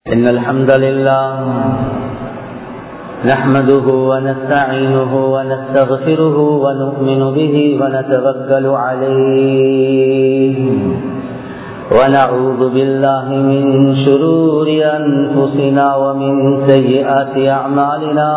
إن الحمد لله نحمده ونستعينه ونستغفره ونؤمن به ونتوكل عليه ونعوذ بالله من شرور أنفسنا ومن سيئات أعمالنا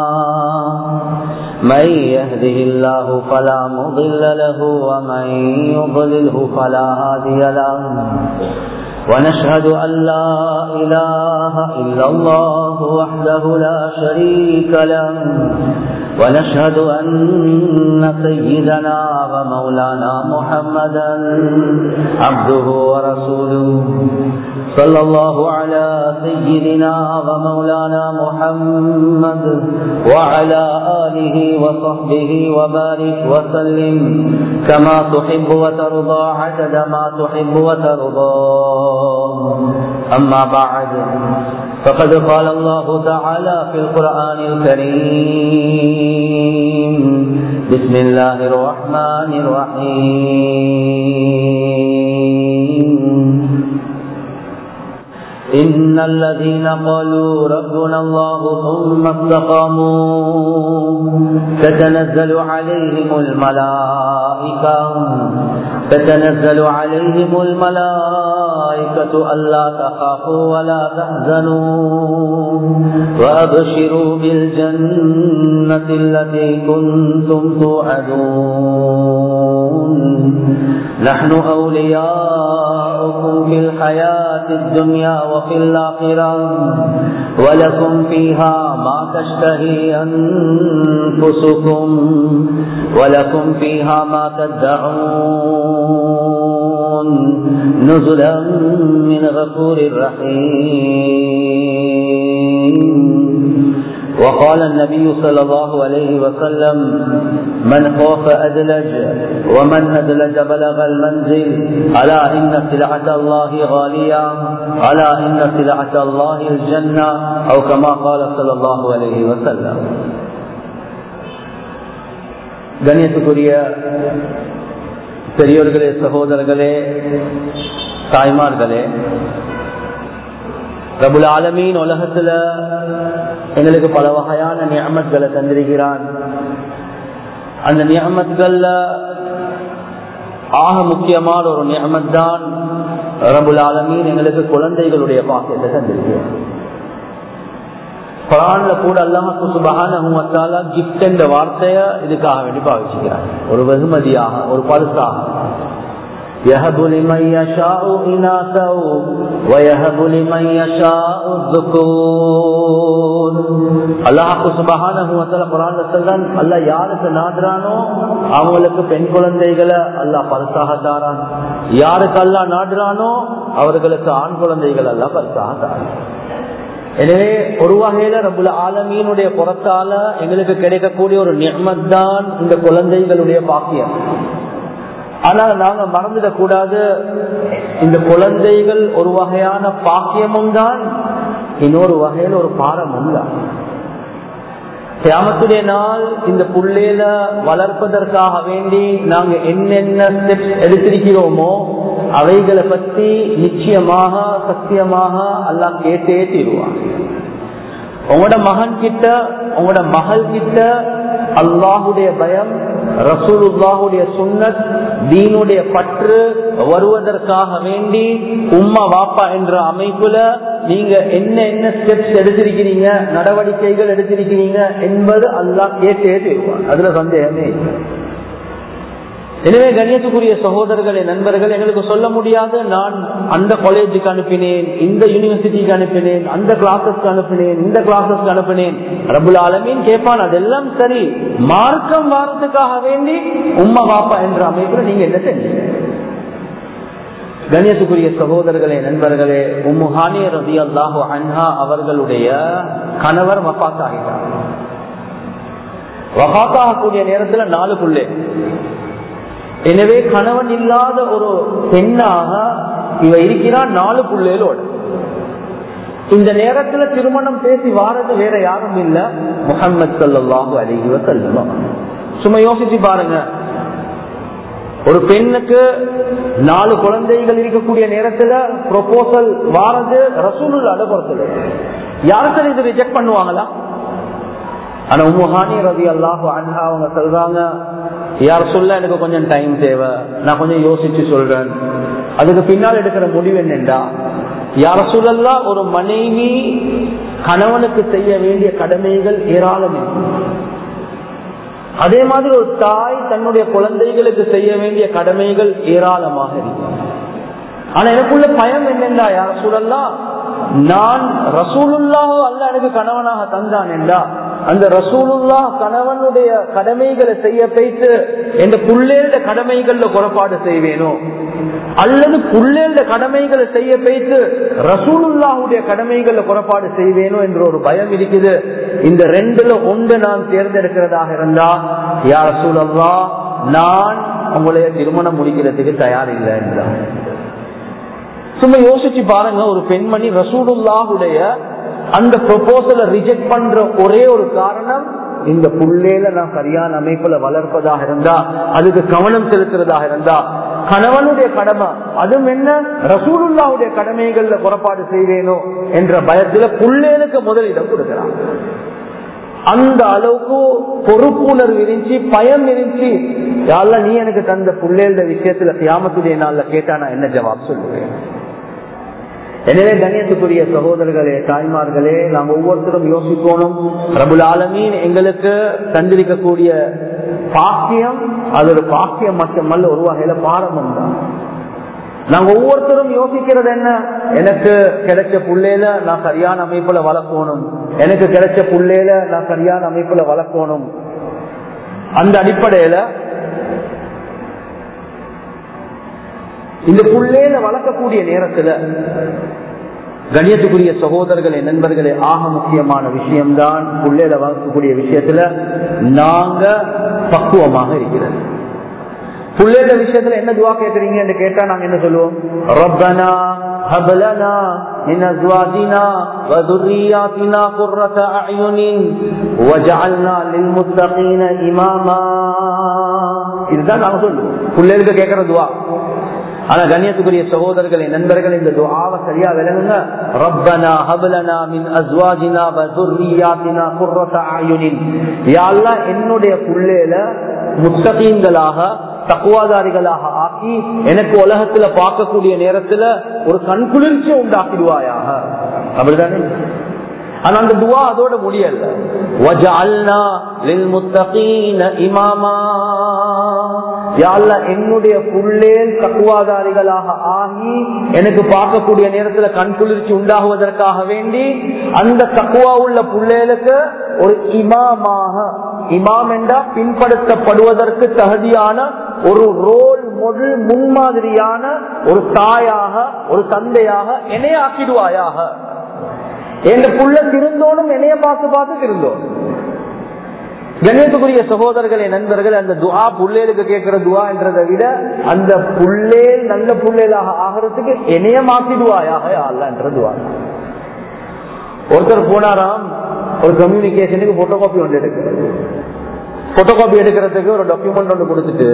من يهده الله فلا مضل له ومن يضلله فلا هادي له ونشهد أن لا إله إلا الله وحده لا شريك له ونشهد أن سيدنا ومولانا محمدا عبده ورسوله صلى الله على سيدنا ومولانا محمد وعلى آله وصحبه وبارك وسلم كما تحب وترضى عدد ما تحب وترضى أما بعد فقد قال الله تعالى في القرآن الكريم بسم الله الرحمن الرحيم إن الذين قالوا ربنا الله ثم استقاموا تتنزل عليهم الملائكة تتنزل عليهم الملائكة ألا تخافوا ولا تحزنوا وأبشروا بالجنة التي كنتم توعدون نحن أولياؤكم في الحياة الدنيا وفي الآخرة ولكم فيها ما تشتهي أنفسكم ولكم فيها ما تدعون نزلا من غفور رحيم وقال النبي صلى الله عليه وسلم من خوف أدلج ومن أدلج بلغ المنزل ألا إن سلعة الله غالية ألا إن سلعة الله الجنة أو كما قال صلى الله عليه وسلم கணியத்துக்குரிய பெரியோர்களே சகோதரர்களே தாய்மார்களே பிரபுல ஆலமீன் உலகத்துல எங்களுக்கு பல வகையான நியமத்களை தந்திருக்கிறான் அந்த நியமத்கள்ல ஆக முக்கியமான ஒரு நியமத் தான் ரபுல் ஆலமீன் எங்களுக்கு குழந்தைகளுடைய பாக்கியத்தை தந்திருக்கிறான் குரான்ல கூட அல்லாஹு சுபகான கிஃப்ட் என்ற வார்த்தைய இதுக்காக வேண்டி பாவிச்சுக்கிறார் ஒரு வெகுமதியாக ஒரு பரிசாக يهب لمن يشاء إناثا ويهب لمن يشاء الذكور அல்லாஹு சுபஹானஹு வ தஆலா குர்ஆன்ல சொல்றான் அல்லாஹ் யாருக்கு நாடுறானோ அவங்களுக்கு பெண் குழந்தைகளை அல்லாஹ் பரிசாக தாரான் யாருக்கு அல்லாஹ் நாடுறானோ அவர்களுக்கு ஆண் குழந்தைகள் அல்லாஹ் பரிசாக தாரான் எனவே ஒரு வகையில ரபுல ஆலமீனுடைய புறத்தால எங்களுக்கு கிடைக்கக்கூடிய ஒரு நிர்மத் தான் இந்த குழந்தைகளுடைய பாக்கியம் ஆனால் நாங்க மறந்துடக் கூடாது இந்த குழந்தைகள் ஒரு வகையான பாக்கியமும் தான் இன்னொரு வகையில் ஒரு பாரமும் தான் கிராமத்துடைய நாள் இந்த புள்ளையில வளர்ப்பதற்காக வேண்டி நாங்க என்னென்ன ஸ்டெப்ஸ் எடுத்திருக்கிறோமோ அவைகளை பற்றி நிச்சயமாக சத்தியமாக எல்லாம் கேட்டே தீருவான் உங்களோட மகன் கிட்ட உங்களோட மகள் கிட்ட அல்லாஹுடைய பயம் ரசூலுல்லாஹுடைய சுன்னத் தீனுடைய பற்று வருவதற்காக வேண்டி உம்மா வாப்பா என்ற அமைப்புல நீங்க என்ன என்ன ஸ்டெப்ஸ் எடுத்திருக்கிறீங்க நடவடிக்கைகள் எடுத்திருக்கிறீங்க என்பது அல்லாஹ் கேட்டே தீருவான் அதுல சந்தேகமே எனவே கணியத்துக்குரிய சகோதரர்களே நண்பர்கள் எங்களுக்கு சொல்ல முடியாது நான் அந்த காலேஜுக்கு அனுப்பினேன் இந்த யூனிவர்சிட்டிக்கு அனுப்பினேன் அந்த கிளாஸஸ்க்கு அனுப்பினேன் இந்த கிளாஸஸ்க்கு அனுப்பினேன் ரபுல் ஆலமீன் கேட்பான் அதெல்லாம் சரி மார்க்கம் வாரத்துக்காக வேண்டி உம்மா பாப்பா என்ற அமைப்புல நீங்க என்ன செஞ்சீங்க கணியத்துக்குரிய சகோதரர்களே நண்பர்களே உம்முஹானி ரதி அல்லாஹு அன்ஹா அவர்களுடைய கணவர் வபாத் ஆகிட்டார் வபாத்தாகக்கூடிய நேரத்துல நாலு புள்ளே எனவே கணவன் இல்லாத ஒரு பெண்ணாக இவ இருக்கிறான் நாலு புள்ளேலோட இந்த நேரத்துல திருமணம் பேசி வாரது வேற யாரும் இல்ல முகமது சல்லாஹூ அலிஹி வசல்லம் சும்மா யோசிச்சு பாருங்க ஒரு பெண்ணுக்கு நாலு குழந்தைகள் இருக்கக்கூடிய நேரத்துல ப்ரொபோசல் வாரது ரசூலுல்லாத பொறுத்தது யாருக்கு இது ரிஜெக்ட் பண்ணுவாங்களா ஆனா உமுஹானி ரவி அல்லாஹு அன்ஹா அவங்க சொல்றாங்க யார் சொல்ல எனக்கு கொஞ்சம் டைம் தேவை நான் கொஞ்சம் யோசிச்சு சொல்றேன் அதுக்கு பின்னால் எடுக்கிற முடிவு என்னண்டா யார சொல்லலாம் ஒரு மனைவி கணவனுக்கு செய்ய வேண்டிய கடமைகள் ஏராளம் அதே மாதிரி ஒரு தாய் தன்னுடைய குழந்தைகளுக்கு செய்ய வேண்டிய கடமைகள் ஏராளமாக இருக்கு ஆனா எனக்குள்ள பயம் என்னென்றா யார சூழல்லாம் நான் ரசூலுல்லாஹோ அல்ல எனக்கு கணவனாக தந்தான் என்றா அந்த ரசூலுல்லா கணவனுடைய கடமைகளை செய்ய பேச்சு எந்த புள்ளேண்ட கடமைகள்ல குறைபாடு செய்வேனோ அல்லது புள்ளேண்ட கடமைகளை செய்ய பேச்சு ரசூலுல்லாவுடைய கடமைகள்ல குறைபாடு செய்வேனோ என்ற ஒரு பயம் இருக்குது இந்த ரெண்டுல ஒன்று நான் தேர்ந்தெடுக்கிறதாக இருந்தா யார் ரசூலல்லா நான் உங்களைய திருமணம் முடிக்கிறதுக்கு தயார் இல்லை என்றார் சும்மா யோசிச்சு பாருங்க ஒரு பெண்மணி ரசூலுல்லாவுடைய அந்த ப்ரொபோசலை ரிஜெக்ட் பண்ற ஒரே ஒரு காரணம் இந்த புள்ளேல நான் சரியான அமைப்புல வளர்ப்பதாக இருந்தா அதுக்கு கவனம் செலுத்துறதாக இருந்தா கணவனுடைய கடமை அதுவும் என்ன ரசூலுல்லாவுடைய கடமைகள்ல புறப்பாடு செய்வேனோ என்ற பயத்துல புள்ளேலுக்கு முதலிடம் கொடுக்கிறான் அந்த அளவுக்கு பொறுப்புணர்வு இருந்துச்சு பயம் இருந்துச்சு யாரெல்லாம் நீ எனக்கு தந்த புள்ளேல விஷயத்துல கியாமத்துடைய நாள்ல கேட்டா நான் என்ன ஜவாப் சொல்லுவேன் எனவே கண்ணியத்துக்குரிய சகோதரர்களே தாய்மார்களே நாம் ஒவ்வொருத்தரும் யோசிக்கணும் பிரபுல் ஆலமீன் எங்களுக்கு தந்திருக்கக்கூடிய பாக்கியம் அது ஒரு பாக்கியம் மட்டுமல்ல ஒரு வகையில பாரம்பம் தான் நாங்க ஒவ்வொருத்தரும் யோசிக்கிறது என்ன எனக்கு கிடைச்ச புள்ளையில நான் சரியான அமைப்புல வளர்க்கணும் எனக்கு கிடைச்ச புள்ளையில நான் சரியான அமைப்புல வளர்க்கணும் அந்த அடிப்படையில இந்த புள்ளேல வளர்க்கக்கூடிய நேரத்துல கணியத்துக்குரிய சகோதரர்களே நண்பர்களே ஆக முக்கியமான விஷயம்தான் புள்ளேல வளர்க்கக்கூடிய விஷயத்துல நாங்க பக்குவமாக இருக்கிறது புள்ளேல விஷயத்துல என்ன துவா கேட்கறீங்க கேட்டா நாங்க என்ன சொல்லுவோம் ரப்பனா ஹபலனா من ازواجنا وذرياتنا قرة اعين وجعلنا للمتقين اماما இதுதான் நாங்க சொல்லுவோம் பிள்ளைகளுக்கு கேட்கிற துவா ஆனா கண்ணியத்துக்குரிய சகோதரர்களே நண்பர்கள் இந்த துஆவை சரியா விளங்குங்க ரப்பனா ஹப்லனா மின் அஸ்வாஜினா வ ذرياتنا قرة اعين யா அல்லாஹ் என்னுடைய புள்ளையில முத்தகீன்களாக தக்குவாதாரிகளாக ஆக்கி எனக்கு உலகத்துல பார்க்கக்கூடிய நேரத்துல ஒரு கண்குளிர்ச்சியை உண்டாக்கிடுவாயாக அப்படிதானே ஆனா அந்த துவா அதோட முடியல இமாமா என்னுடைய புள்ளேல் தக்குவாதாரிகளாக ஆகி எனக்கு பார்க்கக்கூடிய நேரத்துல கண் குளிர்ச்சி உண்டாகுவதற்காக வேண்டி அந்த தக்குவா உள்ள புள்ளேலுக்கு ஒரு இமாமாக இமாம் என்றா பின்படுத்தப்படுவதற்கு தகுதியான ஒரு ரோல் மொழி முன்மாதிரியான ஒரு தாயாக ஒரு தந்தையாக என்னைய ஆக்கிடுவாயாக என் புள்ள திருந்தோனும் என்னைய பார்த்து பார்த்து திருந்தோம் கணேசக்குரிய சகோதரர்களே நண்பர்கள் அந்த துவா புள்ளேலுக்கு கேட்கிற துவா என்றதை விட அந்த புள்ளேல் நல்ல புள்ளேலாக ஆகிறதுக்கு என்னைய மாத்திடுவாயாக அல்லன்ற துவா ஒருத்தர் போனாராம் ஒரு கம்யூனிகேஷனுக்கு போட்டோ காப்பி ஒன்று எடுக்கிறது போட்டோ காப்பி எடுக்கிறதுக்கு ஒரு டாக்குமெண்ட் ஒன்று கொடுத்துட்டு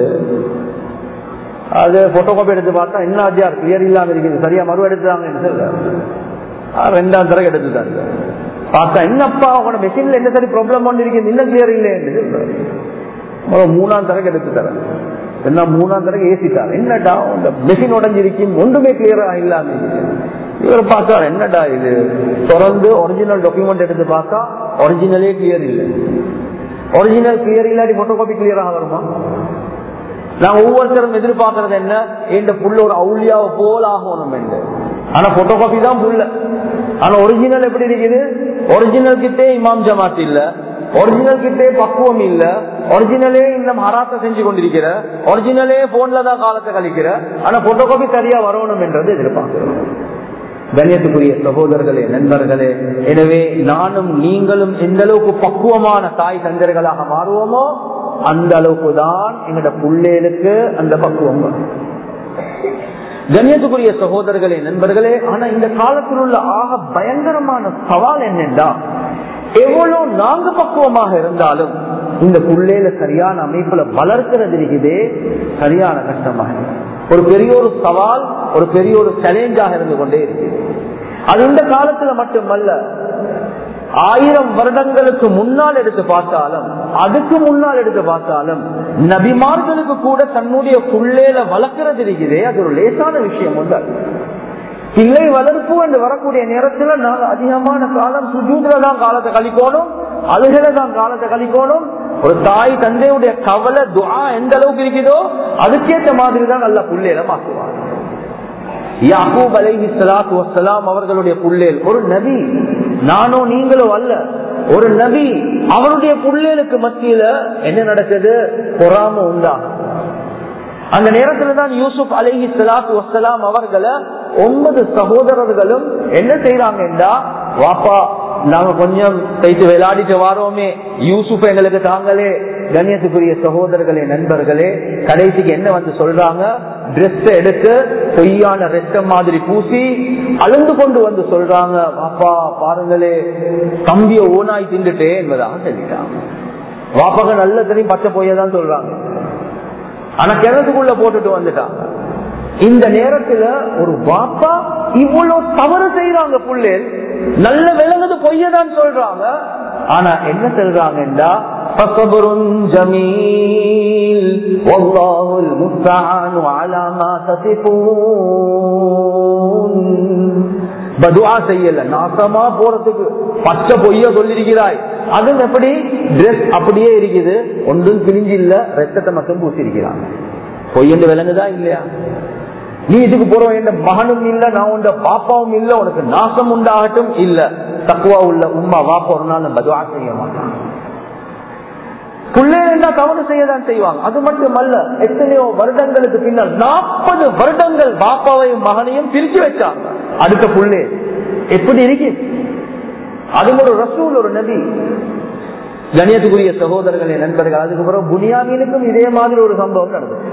அது போட்டோ காப்பி எடுத்து பார்த்தா என்ன ஆச்சியார் கிளியர் இல்லாம இருக்குது சரியா மறு எடுத்துதாங்க ரெண்டாம் தரம் எடுத்துட்டாங்க பார்த்தா என்னப்பா உங்களோட மெஷின்ல என்ன சரி ப்ராப்ளம் ஒன்று இருக்கு இன்னும் கிளியர் இல்லை மூணாம் தரம் எடுத்து தரேன் என்ன மூணாம் தரம் ஏசிட்டார் என்னடா உங்க மெஷின் உடஞ்சிருக்கும் ஒன்றுமே கிளியரா இல்லாம இவர் பார்த்தார் என்னடா இது தொடர்ந்து ஒரிஜினல் டாக்குமெண்ட் எடுத்து பார்த்தா ஒரிஜினலே கிளியர் இல்லை ஒரிஜினல் கிளியர் இல்லாட்டி போட்டோ காப்பி கிளியராக வருமா நான் ஒவ்வொருத்தரும் எதிர்பார்க்கறது என்ன இந்த புள்ள ஒரு அவுளியாவை போல் ஆகணும் என்று ஆனா போட்டோ காப்பி தான் புள்ள ஆனா ஒரிஜினல் எப்படி இருக்குது ஒரிஜினல் கிட்டே இமாம் ஜமாத் இல்ல ஒரிஜினல் கிட்டே பக்குவம் இல்ல ஒரிஜினலே இந்த ஹராத்த செஞ்சு கொண்டிருக்கிற ஒரிஜினலே போன்ல தான் காலத்தை கழிக்கிற ஆனா போட்டோ காப்பி சரியா வரணும் என்றது எதிர்பார்க்கிறோம் கண்ணியத்துக்குரிய சகோதரர்களே நண்பர்களே எனவே நானும் நீங்களும் எந்த அளவுக்கு பக்குவமான தாய் தந்தர்களாக மாறுவோமோ அந்த அளவுக்கு தான் எங்களோட புள்ளேலுக்கு அந்த பக்குவம் கண்ணியத்துக்குரிய சகோதரர்களே நண்பர்களே ஆனா இந்த காலத்தில் உள்ள ஆக பயங்கரமான சவால் என்னென்றா எவ்வளவு நாங்க பக்குவமாக இருந்தாலும் இந்த புள்ளையில சரியான அமைப்புல வளர்க்கிறது இருக்குதே சரியான கஷ்டமாக ஒரு பெரிய ஒரு சவால் ஒரு பெரிய ஒரு சேலஞ்சாக இருந்து கொண்டே இருக்கு அது இந்த காலத்துல மட்டுமல்ல ஆயிரம் வருடங்களுக்கு முன்னால் எடுத்து பார்த்தாலும் அதுக்கு முன்னால் எடுத்து பார்த்தாலும் நபிமார்களுக்கு கூட தன்னுடைய புள்ளேல வளர்க்கிறது இருக்குதே அது ஒரு லேசான விஷயம் உண்டு பிள்ளை வளர்ப்பு என்று வரக்கூடிய நேரத்துல நாங்க அதிகமான காலம் சுஜூதுல தான் காலத்தை கழிக்கணும் அழுகல தான் காலத்தை கழிக்கணும் ஒரு தாய் தந்தையுடைய கவலை துவா எந்த அளவுக்கு இருக்குதோ அதுக்கேற்ற மாதிரி தான் நல்ல புள்ளையில மாற்றுவாங்க யாக்கூப் அலைஹி சலாத்து வசலாம் அவர்களுடைய புள்ளேல் ஒரு நபி நானோ நீங்களோ அல்ல ஒரு நபி அவருடைய புள்ளேலுக்கு மத்தியில என்ன நடக்குது பொறாம உண்டாகும் அந்த நேரத்துல தான் யூசுப் அலைஹி சலாத்து வசலாம் அவர்களை ஒன்பது சகோதரர்களும் என்ன செய்யறாங்கன்றா வாப்பா நாங்க கொஞ்சம் கைத்து விளையாடிட்டு வாரோமே யூசுப் எங்களுக்கு தாங்களே கண்ணியத்துக்குரிய சகோதரர்களே நண்பர்களே கடைசிக்கு என்ன வந்து சொல்றாங்க ட்ரெஸ் எடுத்து பொய்யான ரெஸ்டம் மாதிரி பூசி அழுந்து கொண்டு வந்து சொல்றாங்க வாப்பா பாருங்களே தம்பிய ஓனாய் திண்டுட்டே என்பதாக சொல்லிட்டாங்க வாப்பாக நல்ல தெரியும் பச்சை பொய்யதான் சொல்றாங்க ஆனா கிணத்துக்குள்ள போட்டுட்டு வந்துட்டாங்க இந்த நேரத்துல ஒரு பாப்பா இவ்வளவு தவறு செய்யறாங்க புள்ளேல் நல்ல விலங்குது பொய்யதான் சொல்றாங்க ஆனா என்ன சொல்றாங்கன்றா فصبر جميل والله المستعان على ما تصفون பதுவா செய்யல நாசமா போறதுக்கு பச்சை பொய்ய சொல்லிருக்கிறாய் அதுவும் எப்படி டிரெஸ் அப்படியே இருக்குது ஒன்றும் கிழிஞ்சு இல்ல ரத்தத்தை மட்டும் பூசிருக்கிறாங்க பொய்யண்டு விலங்குதா இல்லையா நீ இதுக்கு போறோம் என் மகனும் இல்ல நான் உண்ட பாப்பாவும் இல்ல உனக்கு நாசம் உண்டாகட்டும் இல்ல தக்குவா உள்ள உமா வாப்பா ஒரு நாள் பதுவா செய்ய மாட்டான் பிள்ளைகள் தவறு செய்யதான் செய்வாங்க அது மட்டுமல்ல எத்தனையோ வருடங்களுக்கு பின்னால் நாற்பது வருடங்கள் பாப்பாவையும் மகனையும் பிரிச்சு வச்சாங்க அடுத்த புள்ளே எப்படி இருக்கு அது ஒரு ரசூல் ஒரு நபி கணியத்துக்குரிய சகோதரர்களே நண்பர்கள் அதுக்கப்புறம் புனியாமீனுக்கும் இதே மாதிரி ஒரு சம்பவம் நடந்தது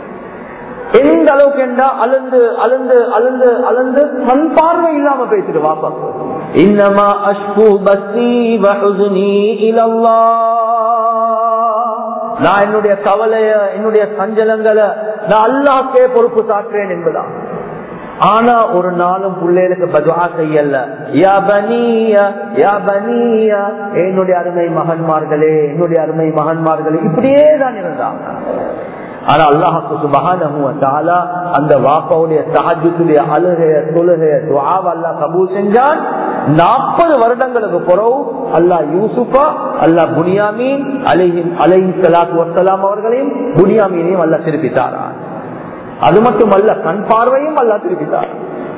எந்த அளவுக்கு என்றா அலந்து அலந்து அலந்து அலந்து கண் பார்வை இல்லாம பேசிட்டு வாப்பா இன்னமா அஷ்பு பஸ்தி வஹுஸ்னி இலல்லாஹ் நான் என்னுடைய கவலைய என்னுடைய சஞ்சலங்களை நான் அல்லாக்கே பொறுப்பு சாற்றேன் என்பதான் ஆனா ஒரு நாளும் பிள்ளைகளுக்கு பதுவா செய்யல யா பனியா யா பனியா என்னுடைய அருமை மகன்மார்களே என்னுடைய அருமை மகன்மார்களே இப்படியே தான் இருந்தாங்க ஆனா அல்லாஹுக்கு சுபகான அந்த வாப்பாவுடைய சஹஜத்துடைய அழுகைய தொழுகைய துவாவ அல்லா கபூல் செஞ்சான் நாற்பது வருடங்களுக்கு பிறகு அல்லாஹ் யூசுஃபா அல்லாஹ் புனியாமீன் அலைஹிம் அலைஹி சலாத்து வசலாம் அவர்களையும் புனியாமீனையும் அல்லா திருப்பித்தாரான் அது மட்டுமல்ல கண் பார்வையும் அல்லா திருப்பித்தார்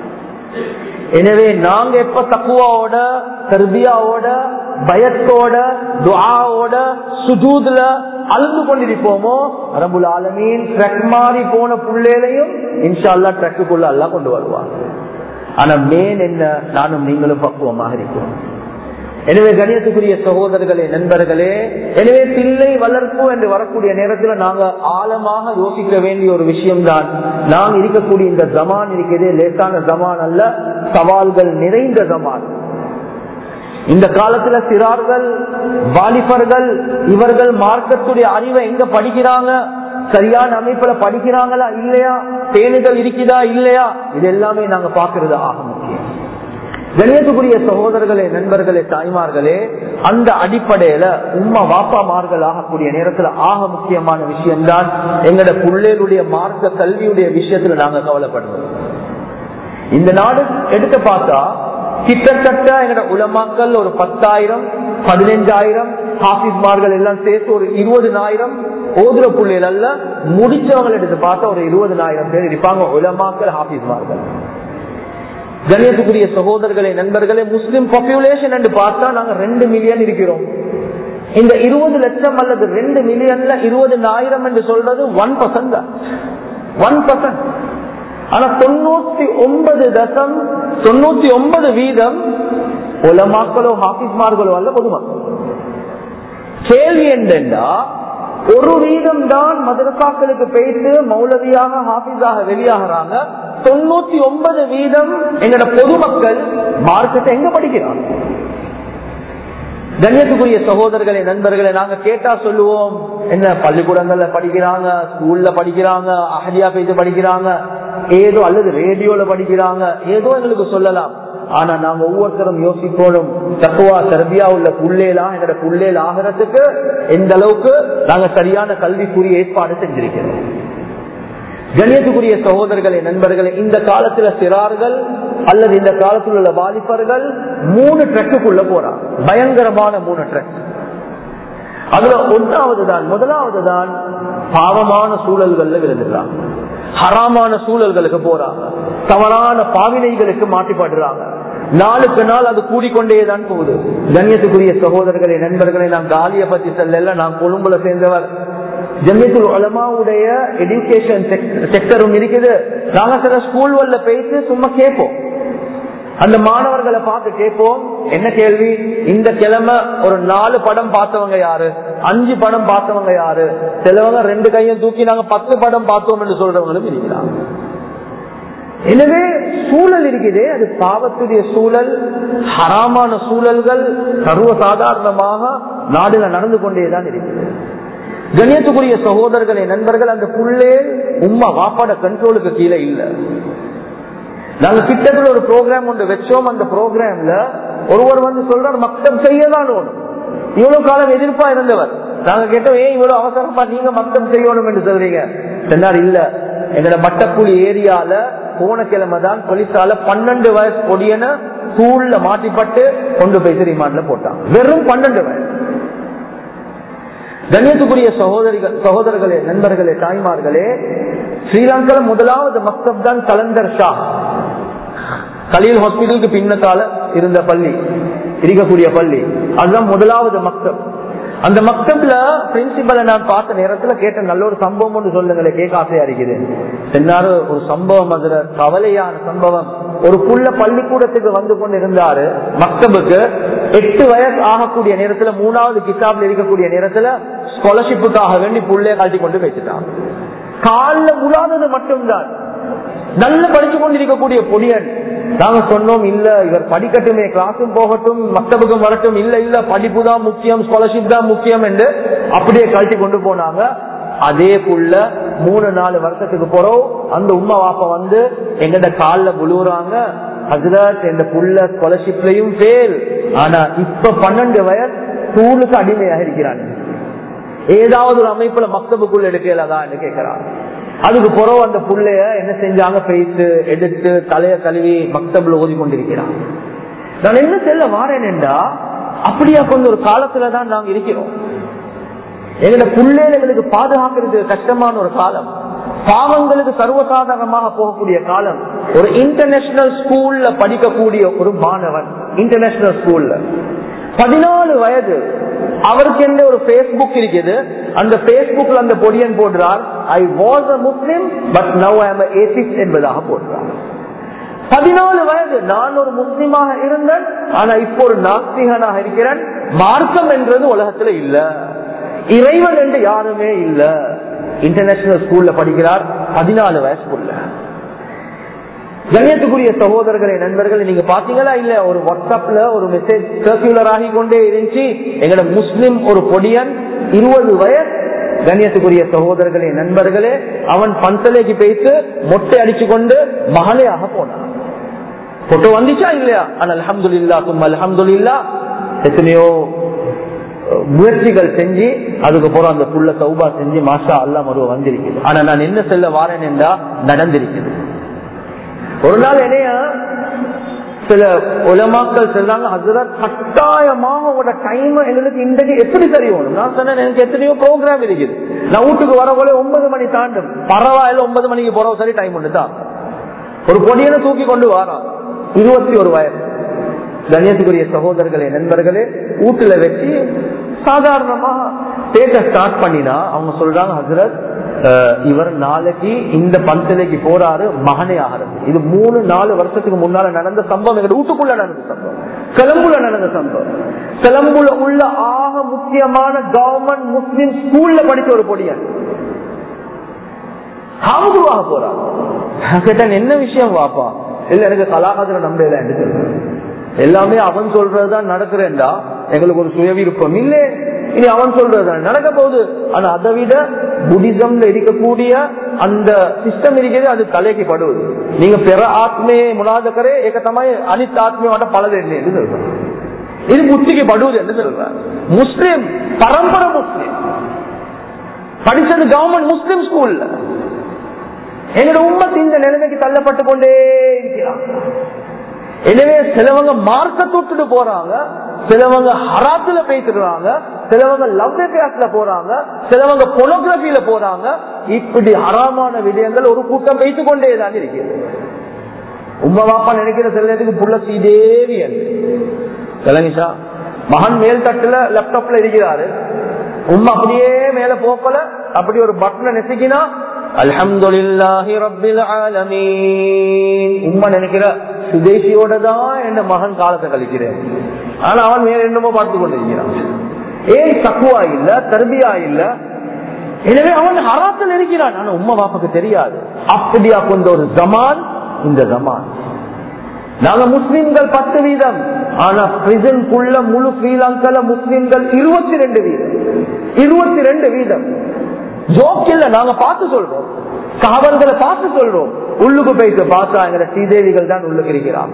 எனவே நாங்க எப்ப தக்குவாவோட தர்பியாவோட பயத்தோட துஆவோட சுஜூதுல அழுந்து கொண்டிருப்போமோ ரபுல் ஆலமீன் ட்ரக் மாறி போன புள்ளையிலையும் இன்ஷா அல்லா ட்ரக்குக்குள்ள அல்லா கொண்டு வருவாங்க ஆனா மேன் என்ன நானும் நீங்களும் பக்குவமாக இருக்கிறோம் எனவே கணியத்துக்குரிய சகோதரர்களே நண்பர்களே எனவே பிள்ளை வளர்ப்பு என்று வரக்கூடிய நேரத்தில் நாங்க ஆழமாக யோசிக்க வேண்டிய ஒரு விஷயம்தான் நாம் இருக்கக்கூடிய இந்த ஜமான் இருக்கிறதே லேசான ஜமான் அல்ல சவால்கள் நிறைந்த ஜமான் இந்த காலத்துல சிறார்கள் வாலிபர்கள் இவர்கள் மார்க்கத்துடைய அறிவை எங்க படிக்கிறாங்க சரியான அமைப்புல படிக்கிறாங்களா இல்லையா தேனுகள் இருக்குதா இல்லையா இது எல்லாமே நாங்க பாக்குறது ஆக முக்கியம் கணியத்துக்குரிய சகோதரர்களே நண்பர்களே தாய்மார்களே அந்த அடிப்படையில உம்மா வாப்பாமார்கள் ஆகக்கூடிய நேரத்துல ஆக முக்கியமான விஷயம்தான் எங்கட பிள்ளைகளுடைய மார்க்க கல்வியுடைய விஷயத்துல நாங்க கவலைப்படுவோம் இந்த நாடு எடுத்து பார்த்தா கிட்டத்தட்ட எங்கட உலமாக்கள் ஒரு பத்தாயிரம் பதினஞ்சாயிரம் ஹாபிஸ்மார்கள் எல்லாம் சேர்த்து ஒரு இருபதுனாயிரம் ஓதுற புள்ளைகள் அல்ல முடிச்சவங்க எடுத்து பார்த்தா ஒரு இருபதுனாயிரம் பேர் இருப்பாங்க உலமாக்கள் ஹாபிஸ்மார்கள் கணியத்துக்குரிய சகோதரர்களே நண்பர்களே முஸ்லிம் பாப்புலேஷன் என்று பார்த்தா நாங்க ரெண்டு மில்லியன் இருக்கிறோம் இந்த இருபது லட்சம் அல்லது ரெண்டு மில்லியன்ல இருபதுனாயிரம் என்று சொல்றது ஒன் பர்சன்ட் ஒன் பர்சன்ட் ஆனா தொண்ணூத்தி ஒன்பது தசம் தொண்ணூத்தி ஒன்பது வீதம் உலமாக்களோ ஹாபிஸ்மார்களோ அல்ல பொதுமக்கள் கேள்வி என்னென்றா ஒரு வீதம் தான் மதரசாக்களுக்கு போயிட்டு மௌலவியாக ஹாபிஸாக வெளியாகிறாங்க தொண்ணூத்தி ஒன்பது வீதம் எங்களோட பொதுமக்கள் மார்க்கத்தை எங்க படிக்கிறாங்க கண்ணியத்துக்குரிய சகோதரர்களை நண்பர்களை நாங்க கேட்டா சொல்லுவோம் என்ன பள்ளிக்கூடங்கள்ல படிக்கிறாங்க ஸ்கூல்ல படிக்கிறாங்க அகதியா போயிட்டு படிக்கிறாங்க ஏதோ அல்லது ரேடியோல படிக்கிறாங்க ஏதோ எங்களுக்கு சொல்லலாம் ஆனா நாங்க ஒவ்வொருத்தரும் யோசிப்போம் தக்குவா தர்பியா உள்ள புள்ளேலாம் எங்களோட புள்ளேல் ஆகிறதுக்கு எந்த அளவுக்கு நாங்க சரியான கல்விக்குரிய ஏற்பாடு செஞ்சிருக்கிறோம் கணியத்துக்குரிய சகோதரர்களே நண்பர்களே இந்த காலத்துல சிறார்கள் அல்லது இந்த காலத்தில் உள்ள வாலிபர்கள் மூணு ட்ரக்குக்குள்ள போறாங்க பயங்கரமான மூணு ட்ரக் அதுல ஒன்றாவது தான் முதலாவது தான் பாவமான சூழல்கள்ல விழுந்துடுறாங்க ஹராமான சூழல்களுக்கு போறாங்க தவறான பாவினைகளுக்கு மாட்டிப்படுறாங்க நாளுக்கு நாள் அது கூடிக்கொண்டேதான் போகுது கண்ணியத்துக்குரிய சகோதரர்களே நண்பர்களை நான் காலிய பத்தி செல்ல நான் கொழும்புல சேர்ந்தவர் ஜமியத்துல் உலமாவுடைய எஜுகேஷன் செக்டரும் இருக்குது நாங்க சில ஸ்கூல் வல்ல பேசி சும்மா கேட்போம் அந்த மாணவர்களை பார்த்து கேட்போம் என்ன கேள்வி இந்த கிழமை ஒரு நாலு படம் பார்த்தவங்க யாரு அஞ்சு படம் பார்த்தவங்க யாரு சிலவங்க ரெண்டு கையும் தூக்கி நாங்க பத்து படம் பார்த்தோம் என்று சொல்றவங்களும் இருக்கிறாங்க எனவே சூழல் இருக்குதே அது பாவத்துடைய சூழல் ஹராமான சூழல்கள் சர்வ சாதாரணமாக நாடுல நடந்து கொண்டேதான் இருக்குது கணியத்துக்குரிய சகோதரர்களே நண்பர்கள் அந்த புள்ளே உம்மா வாப்பாட கண்ட்ரோலுக்கு கீழே இல்ல நாங்க கிட்டத்தட்ட ஒரு ப்ரோக்ராம் ஒன்று வச்சோம் அந்த ப்ரோக்ராம்ல ஒருவர் வந்து சொல்றார் மக்தம் செய்யதான் ஓடும் இவ்வளவு காலம் எதிர்ப்பா இருந்தவர் நாங்க கேட்டோம் ஏன் இவ்வளவு அவசரமா நீங்க மக்தம் செய்யணும் என்று சொல்றீங்க சொன்னார் இல்ல எங்களோட மட்டக்குழி ஏரியால போன கிழமை தான் போலீஸால பன்னெண்டு வயசு பொடியன தூள்ல மாட்டிப்பட்டு கொண்டு போய் ரிமாண்ட்ல போட்டாங்க வெறும் பன்னெண்டு வயசு கண்ணியத்துக்குரிய சகோதரிகள் சகோதரர்களே நண்பர்களே தாய்மார்களே ஸ்ரீலங்கால முதலாவது மக்தப் தான் கலந்தர் ஷா கலீல் ஹாஸ்பிட்டலுக்கு பின்னத்தால இருந்த பள்ளி இருக்கக்கூடிய பள்ளி அதுதான் முதலாவது மக்தப் அந்த மக்தப்ல பிரின்சிபலை நான் பார்த்த நேரத்துல கேட்ட நல்ல ஒரு சம்பவம் ஒன்று சொல்லுங்களேன் கேட்க ஆசையா இருக்குது என்னாரு ஒரு சம்பவம் அதுல கவலையான சம்பவம் ஒரு புள்ள பள்ளிக்கூடத்துக்கு வந்து கொண்டு இருந்தாரு மக்தபுக்கு எட்டு வயசு ஆகக்கூடிய நேரத்துல மூணாவது கிதாப்ல இருக்கக்கூடிய நேரத்துல ஸ்காலர்ஷிப்புக்காக வேண்டி புள்ளைய கழட்டி கொண்டு வச்சுட்டான் காலில் முழாதது மட்டும்தான் நல்ல படிச்சு கொண்டிருக்கக்கூடிய பொடியன் நாங்க சொன்னோம் இல்ல இவர் படிக்கட்டுமே கிளாஸும் போகட்டும் மக்தபுக்கும் வரட்டும் இல்ல இல்ல படிப்பு தான் முக்கியம் ஸ்காலர்ஷிப் தான் முக்கியம் என்று அப்படியே கழட்டி கொண்டு போனாங்க அதே புள்ள மூணு நாலு வருஷத்துக்கு போறோம் அந்த உமா வாப்ப வந்து எங்கட காலில் விழுவுறாங்க ஹசரத் இந்த புள்ள ஸ்காலர்ஷிப்லயும் ஃபெயில் ஆனா இப்ப பன்னெண்டு வயசு ஸ்கூலுக்கு அடிமையாக இருக்கிறாங்க ஏதாவது ஒரு அமைப்புல மக்தபுக்குள்ள எடுக்கலதான் கேட்கிறான் அதுக்கு பிறகு அந்த புள்ளைய என்ன செஞ்சாங்க பேசு எடுத்து தலைய கழுவி மக்தபுல ஓதி கொண்டிருக்கிறான் நான் என்ன செல்ல வாரேன்டா அப்படியா கொஞ்சம் ஒரு காலத்துலதான் நாங்க இருக்கிறோம் எங்களோட பிள்ளைகளுக்கு பாதுகாக்கிறது கஷ்டமான ஒரு காலம் பாவங்களுக்கு சர்வசாதாரணமாக போகக்கூடிய காலம் ஒரு இன்டர்நேஷனல் ஸ்கூல்ல படிக்கக்கூடிய ஒரு மாணவன் இன்டர்நேஷனல் ஸ்கூல்ல பதினாலு வயது அவருக்கு எந்த ஒரு பேஸ்புக் இருக்குது அந்த பேஸ்புக்ல அந்த பொடியன் போடுறார் I was a Muslim but now I am ஏசிஸ் என்பதாக போடுறார் பதினாலு வயது நான் ஒரு முஸ்லிமாக இருந்தேன் ஆனா இப்போ ஒரு நாஸ்திகனாக இருக்கிறேன் மார்க்கம் என்றது உலகத்துல இல்ல இறைவன் என்று யாருமே இல்ல இன்டர்நேஷனல் ஸ்கூல்ல படிக்கிறார் பதினாலு வயசுக்குள்ள கண்ணியத்துக்குரிய சகோதரர்களே நண்பர்கள் நீங்க பாத்தீங்களா இல்ல ஒரு வாட்ஸ்அப்ல ஒரு மெசேஜ் சர்க்குலர் ஆகி கொண்டே இருந்துச்சு எங்களோட முஸ்லிம் ஒரு பொடியன் இருபது வயசு கண்ணியத்துக்குரிய சகோதரர்களே நண்பர்களே அவன் பந்தலைக்கு பேசி மொட்டை அடிச்சு கொண்டு மகளையாக போனான் போட்டோ வந்துச்சா இல்லையா ஆனா அலமது இல்லா சும்மா அலமது இல்லா எத்தனையோ முயற்சிகள் செஞ்சு அதுக்கப்புறம் அந்த புள்ள சௌபா செஞ்சு மாஷா அல்லா மருவ வந்திருக்குது ஆனா நான் என்ன செல்ல வாரேன் என்றா நடந்திருக்குது ஒரு நாள் என்னைய சில உலமாக்கள் சொல்றாங்க ஹசரத் கட்டாயமாக உங்களோட டைம் எங்களுக்கு இன்றைக்கு எப்படி தெரியும் நான் சொன்னேன் எனக்கு எத்தனையோ ப்ரோக்ராம் இருக்குது நான் வீட்டுக்கு வர போல ஒன்பது மணி தாண்டும் பரவாயில்ல ஒன்பது மணிக்கு போற சரி டைம் ஒன்று தான் ஒரு பொடியனை தூக்கி கொண்டு வரான் இருபத்தி ஒரு வயசு கண்ணியத்துக்குரிய சகோதரர்களே நண்பர்களே வீட்டுல வச்சு சாதாரணமா பேட்ட ஸ்டார்ட் பண்ணினா அவங்க சொல்றாங்க ஹசரத் இவர் நாளைக்கு இந்த பந்தலைக்கு போறாரு மகனே ஆகிறது இது மூணு நாலு வருஷத்துக்கு முன்னால நடந்த சம்பவம் எங்க வீட்டுக்குள்ள நடந்த சம்பவம் கிளம்புல நடந்த சம்பவம் கிளம்புல உள்ள ஆக முக்கியமான கவர்மெண்ட் முஸ்லிம் ஸ்கூல்ல படிச்ச ஒரு பொடியன் ஹாவுதுவாக போறார் கேட்டேன் என்ன விஷயம் வாப்பா இல்ல எனக்கு கலாகாதர நம்ப இல்லை எல்லாமே அவன் சொல்றதுதான் நடக்கிறேன்டா எங்களுக்கு ஒரு சுய விருப்பம் இல்லை இனி அவன் சொல்றது நடக்க போகுது ஆனா அதை விட புத்திசம்ல இருக்கக்கூடிய அந்த சிஸ்டம் இருக்கிறது அது தலைக்கு படுவது நீங்க பெற ஆத்மே முனாதக்கரே ஏகத்தமாய் அனித் ஆத்மையோட பலது என்ன என்று சொல்றாங்க இது புத்திக்கு படுவது என்று சொல்றாங்க முஸ்லிம் பரம்பரை முஸ்லிம் படிச்சது கவர்மெண்ட் முஸ்லிம் ஸ்கூல்ல எங்களோட உண்மத்து இந்த நிலைமைக்கு தள்ளப்பட்டு கொண்டே இருக்கிறான் எனவே சிலவங்க மார்க்க தொட்டுட்டு போறாங்க சிலவங்க ஹராத்துல பேசிடுறாங்க சிலவங்க லவ் அஃபேர்ஸ்ல போறாங்க சிலவங்க பொனோகிராபில போறாங்க இப்படி ஹராமான விடயங்கள் ஒரு கூட்டம் வைத்துக் கொண்டே தான் இருக்கிறது உமா பாப்பா நினைக்கிற சில நேரத்துக்கு புள்ள சீதேவி கலனிஷா மகன் மேல் தட்டுல லேப்டாப்ல இருக்கிறாரு உமா அப்படியே மேல போக்கல அப்படி ஒரு பட்டனை நெசுக்கினா அல்ஹம்துலில்லாஹி ரப்பில் ஆலமீன் உம்மா நினைக்கிற சுதேசியோட தான் என் மகன் காலத்தை கழிக்கிறேன் ஆனா அவன் வேற என்னமோ பார்த்து கொண்டிருக்கிறான் ஏன் தக்குவா இல்ல தர்பியா இல்ல எனவே அவன் ஹராத்தில் இருக்கிறான் ஆனா உம்மா பாப்பாக்கு தெரியாது அப்படியா கொண்ட ஒரு ஜமான் இந்த ஜமான் நாங்க முஸ்லிம்கள் பத்து வீதம் ஆனா பிரிசனுக்குள்ள முழு ஸ்ரீலங்கால முஸ்லிம்கள் இருபத்தி ரெண்டு வீதம் இருபத்தி ரெண்டு வீதம் ஜோக் இல்ல நாங்க பார்த்து சொல்றோம் காவல்களை பார்த்து சொல்றோம் உள்ளுக்கு போயிட்டு பார்த்தா எங்க ஸ்ரீதேவிகள் தான் உள்ளுக்கு இருக்கிறான்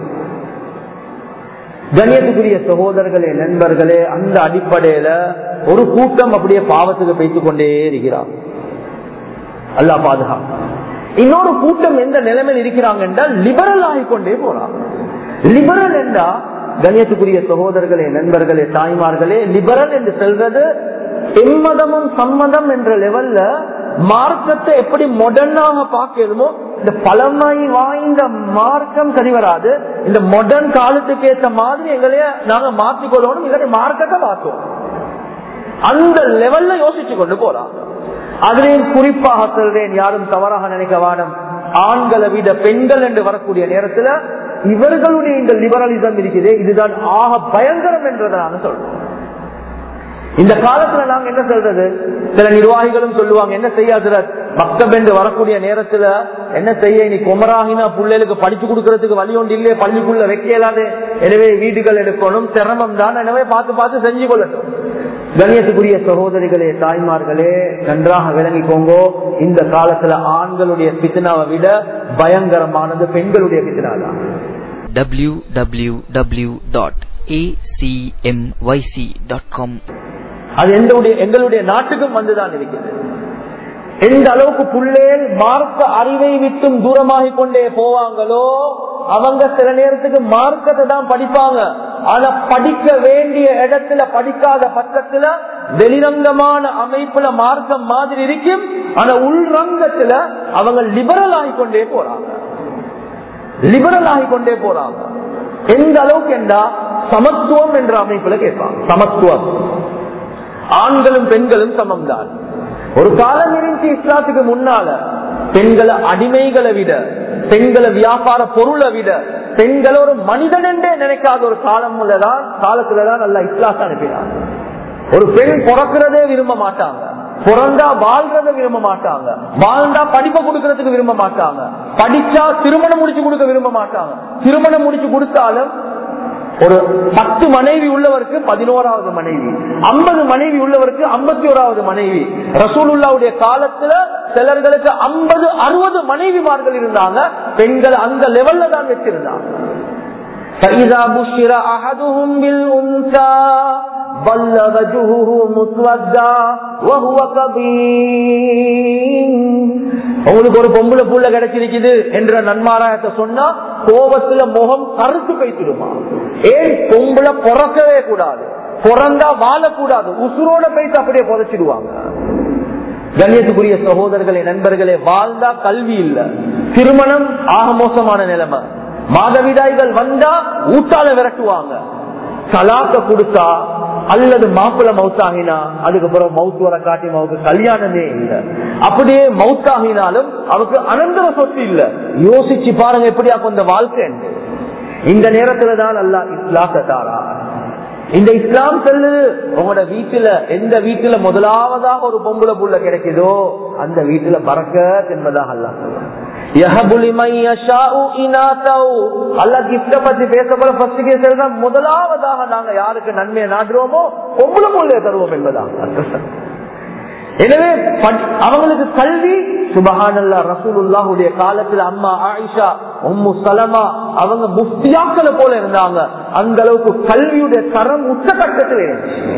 கண்ணியத்துக்குரிய சகோதரர்களே நண்பர்களே அந்த அடிப்படையில ஒரு கூட்டம் அப்படியே பாவத்துக்கு பேசிக் கொண்டே இருக்கிறான் அல்லா பாதுகாப்பு இன்னொரு கூட்டம் எந்த நிலைமையில் இருக்கிறாங்க என்றால் லிபரல் ஆகிக்கொண்டே போறாங்க லிபரல் என்றா கண்ணியத்துக்குரிய சகோதரர்களே நண்பர்களே தாய்மார்களே லிபரல் என்று சொல்றது எம்மதமும் சம்மதம் என்ற லெவல்ல மார்க்கத்தை எப்படி மொடர்னாக பார்க்கணுமோ இந்த பழமை வாய்ந்த மார்க்கம் சரி வராது இந்த மொடர்ன் காலத்துக்கு ஏற்ற மாதிரி எங்களைய நாங்க மாற்றிக்கொள்ளணும் எங்களுடைய மார்க்கத்தை பார்த்தோம் அந்த லெவல்ல யோசிச்சு கொண்டு போறாங்க அதுலேயும் குறிப்பாக சொல்றேன் யாரும் தவறாக நினைக்க வாடம் ஆண்களை விட பெண்கள் என்று வரக்கூடிய நேரத்துல இவர்களுடைய இந்த லிபரலிசம் இருக்குது இதுதான் ஆக பயங்கரம் என்றதை நான் சொல்றேன் இந்த காலத்துல நாங்க என்ன சொல்றது சில நிர்வாகிகளும் சொல்லுவாங்க என்ன செய்யாத மக்தப் என்று வரக்கூடிய நேரத்துல என்ன செய்ய நீ குமராகினா பிள்ளைகளுக்கு படிச்சு கொடுக்கறதுக்கு வழி ஒன்று இல்லையே பள்ளிக்குள்ள வைக்கலாது எனவே வீடுகள் எடுக்கணும் சிரமம் தான் எனவே பார்த்து பார்த்து செஞ்சு கொள்ளட்டும் கண்ணியத்துக்குரிய சகோதரிகளே தாய்மார்களே நன்றாக விளங்கிக்கோங்கோ இந்த காலத்துல ஆண்களுடைய பித்தனாவை விட பயங்கரமானது பெண்களுடைய பித்தனா தான் www.acmyc.com அது எங்களுடைய எங்களுடைய நாட்டுக்கும் வந்துதான் இருக்கிறது எந்த அளவுக்கு புள்ளேல் மார்க்க அறிவை விட்டும் தூரமாகிக் கொண்டே போவாங்களோ அவங்க சில நேரத்துக்கு மார்க்கத்தை தான் படிப்பாங்க ஆனா படிக்க வேண்டிய இடத்துல படிக்காத பக்கத்துல வெளிரங்கமான அமைப்புல மார்க்கம் மாதிரி இருக்கும் ஆனா உள்ரங்கத்துல அவங்க லிபரல் ஆகிக்கொண்டே போறாங்க லிபரல் ஆகிக்கொண்டே போறாங்க எந்த அளவுக்கு என்றா சமத்துவம் என்ற அமைப்புல கேட்பாங்க சமத்துவம் ஆண்களும் பெண்களும் சமம்தான் ஒரு காலம் இருந்துச்சு இஸ்லாத்துக்கு முன்னால பெண்களை அடிமைகளை விட பெண்களை வியாபார பொருளை விட பெண்களை ஒரு மனிதன் என்றே நினைக்காத ஒரு காலம்லதான் காலத்துலதான் நல்லா இஸ்லாத்தை அனுப்பினாங்க ஒரு பெண் பிறக்கிறதே விரும்ப மாட்டாங்க பிறந்தா வாழ்றத விரும்ப மாட்டாங்க வாழ்ந்தா படிப்பை கொடுக்கறதுக்கு விரும்ப மாட்டாங்க படிச்சா திருமணம் முடிச்சு கொடுக்க விரும்ப மாட்டாங்க திருமணம் முடிச்சு கொடுத்தாலும் ஒரு பத்து மனைவி உள்ளவருக்கு பதினோராவது மனைவி ஐம்பது மனைவி உள்ளவருக்கு ஐம்பத்தி ஓராவது மனைவி ரசூலுல்லாவுடைய காலத்துல சிலர்களுக்கு ஐம்பது அறுபது மனைவிமார்கள் இருந்தாங்க பெண்கள் அந்த லெவல்ல தான் வச்சிருந்தாங்க فإذا بشر أحدهم بالأنثى ظل وجهه مسودا وهو كظيم உங்களுக்கு ஒரு பொம்பளை புள்ள கிடைச்சிருக்குது என்ற நன்மாராயத்தை சொன்னா கோபத்துல முகம் கருத்து பேசிடுமா ஏன் பொம்பளை பிறக்கவே கூடாது பிறந்தா வாழக்கூடாது உசுரோட பேசி அப்படியே புதைச்சிடுவாங்க கண்ணியத்துக்குரிய சகோதரர்களே நண்பர்களே வாழ்ந்தா கல்வி இல்ல திருமணம் ஆக மோசமான நிலைமை மாதவிடாய்கள் வந்தா ஊட்டால விரட்டுவாங்க தலாக்க கொடுத்தா அல்லது மாப்பிள்ள மவுத்தாகினா அதுக்கப்புறம் மவுத்து வர காட்டி மவுக்கு கல்யாணமே இல்ல அப்படியே மவுத்தாகினாலும் அவருக்கு அனந்தர சொத்து இல்ல யோசிச்சு பாருங்க எப்படியா கொஞ்சம் வாழ்க்கை இந்த நேரத்துல தான் அல்லா இஸ்லாத்த தாரா இந்த இஸ்லாம் சொல்லுது உங்களோட வீட்டுல எந்த வீட்டுல முதலாவதாக ஒரு பொம்பளை புள்ள கிடைக்குதோ அந்த வீட்டுல பறக்க என்பதாக அல்லா சொல்ல முதலாவதாக நாங்க யாருக்கு நன்மையை நாடுறோமோ பொம்பளை பிள்ளைய தருவோம் என்பதாக எனவே அவங்களுக்கு கல்வி சுபஹானல்லா ரசூலுல்லாஹுடைய காலத்துல அம்மா ஆயிஷா உம்மு சலமா அவங்க முஃப்தியாக்களை போல இருந்தாங்க அந்த அளவுக்கு கல்வியுடைய தரம் உச்சகட்டத்தில் இருந்துச்சு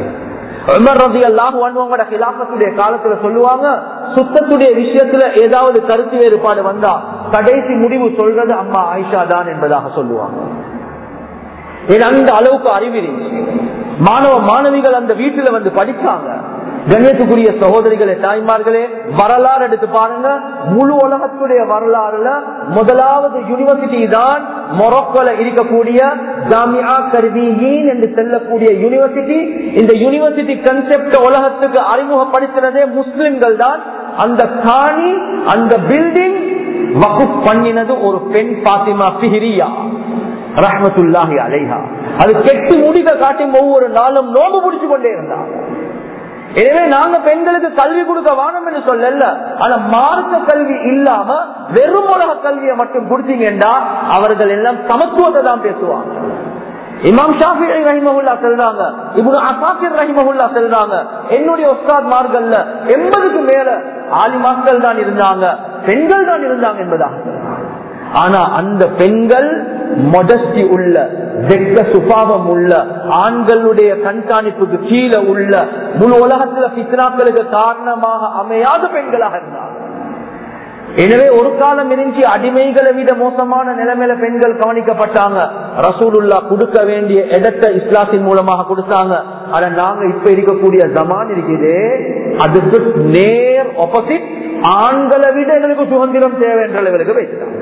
காலத்துல சொல்லுவாங்க சுத்தத்துடைய விஷயத்துல ஏதாவது கருத்து வேறுபாடு வந்தா கடைசி முடிவு சொல்றது அம்மா ஆயிஷா தான் என்பதாக சொல்லுவாங்க அந்த அளவுக்கு அறிவிருந்துச்சு மாணவ மாணவிகள் அந்த வீட்டுல வந்து படிச்சாங்க கண்ணியத்துக்குரிய சகோதரிகளே தாய்மார்களே வரலாறு எடுத்து பாருங்க முழு உலகத்துடைய வரலாறுல முதலாவது யூனிவர்சிட்டி தான் மொரோக்கோல இருக்கக்கூடிய ஜாமியா கருவியின் என்று செல்லக்கூடிய யூனிவர்சிட்டி இந்த யூனிவர்சிட்டி கன்செப்ட் உலகத்துக்கு அறிமுகப்படுத்தினதே முஸ்லிம்கள் தான் அந்த காணி அந்த பில்டிங் வகுப் பண்ணினது ஒரு பெண் பாத்திமா பிஹிரியா ரஹமத்துல்லாஹி அலைஹா அது கெட்டு முடிக்க காட்டி ஒவ்வொரு நாளும் நோம்பு பிடிச்சு கொண்டே இருந்தாங்க எனவே நாங்க பெண்களுக்கு கல்வி கொடுக்க வேணும் என்று சொல்லல ஆனா மார்க்க கல்வி இல்லாம வெறும் உலக கல்வியை மட்டும் கொடுத்தீங்கன்னா அவர்கள் எல்லாம் சமத்துவத்தை தான் பேசுவாங்க இமாம் ஷாஃபி ரஹிமஹுல்லா செல்றாங்க இவங்க அசாஃபிர் ரஹிமஹுல்லா செல்றாங்க என்னுடைய ஒஸ்தாத் மார்கள்ல எண்பதுக்கு மேல ஆலிமாக்கள் தான் இருந்தாங்க பெண்கள் தான் இருந்தாங்க என்பதாக ஆனா அந்த பெண்கள் மொடஸ்டி உள்ள வெக்க சுபாவம் உள்ள ஆண்களுடைய கண்காணிப்புக்கு கீழே உள்ள முழு உலகத்துல பித்னாக்களுக்கு காரணமாக அமையாத பெண்களாக இருந்தாங்க எனவே ஒரு காலம் இருந்துச்சு அடிமைகளை விட மோசமான நிலைமையில பெண்கள் கவனிக்கப்பட்டாங்க ரசூலுல்லா கொடுக்க வேண்டிய இடத்தை இஸ்லாத்தின் மூலமாக கொடுத்தாங்க ஆனா நாங்க இப்ப இருக்கக்கூடிய ஜமான் இருக்குது அதுக்கு நேர் ஆப்போசிட் ஆண்களை விட எங்களுக்கு சுதந்திரம் தேவை என்ற அளவுக்கு வைக்கிறாங்க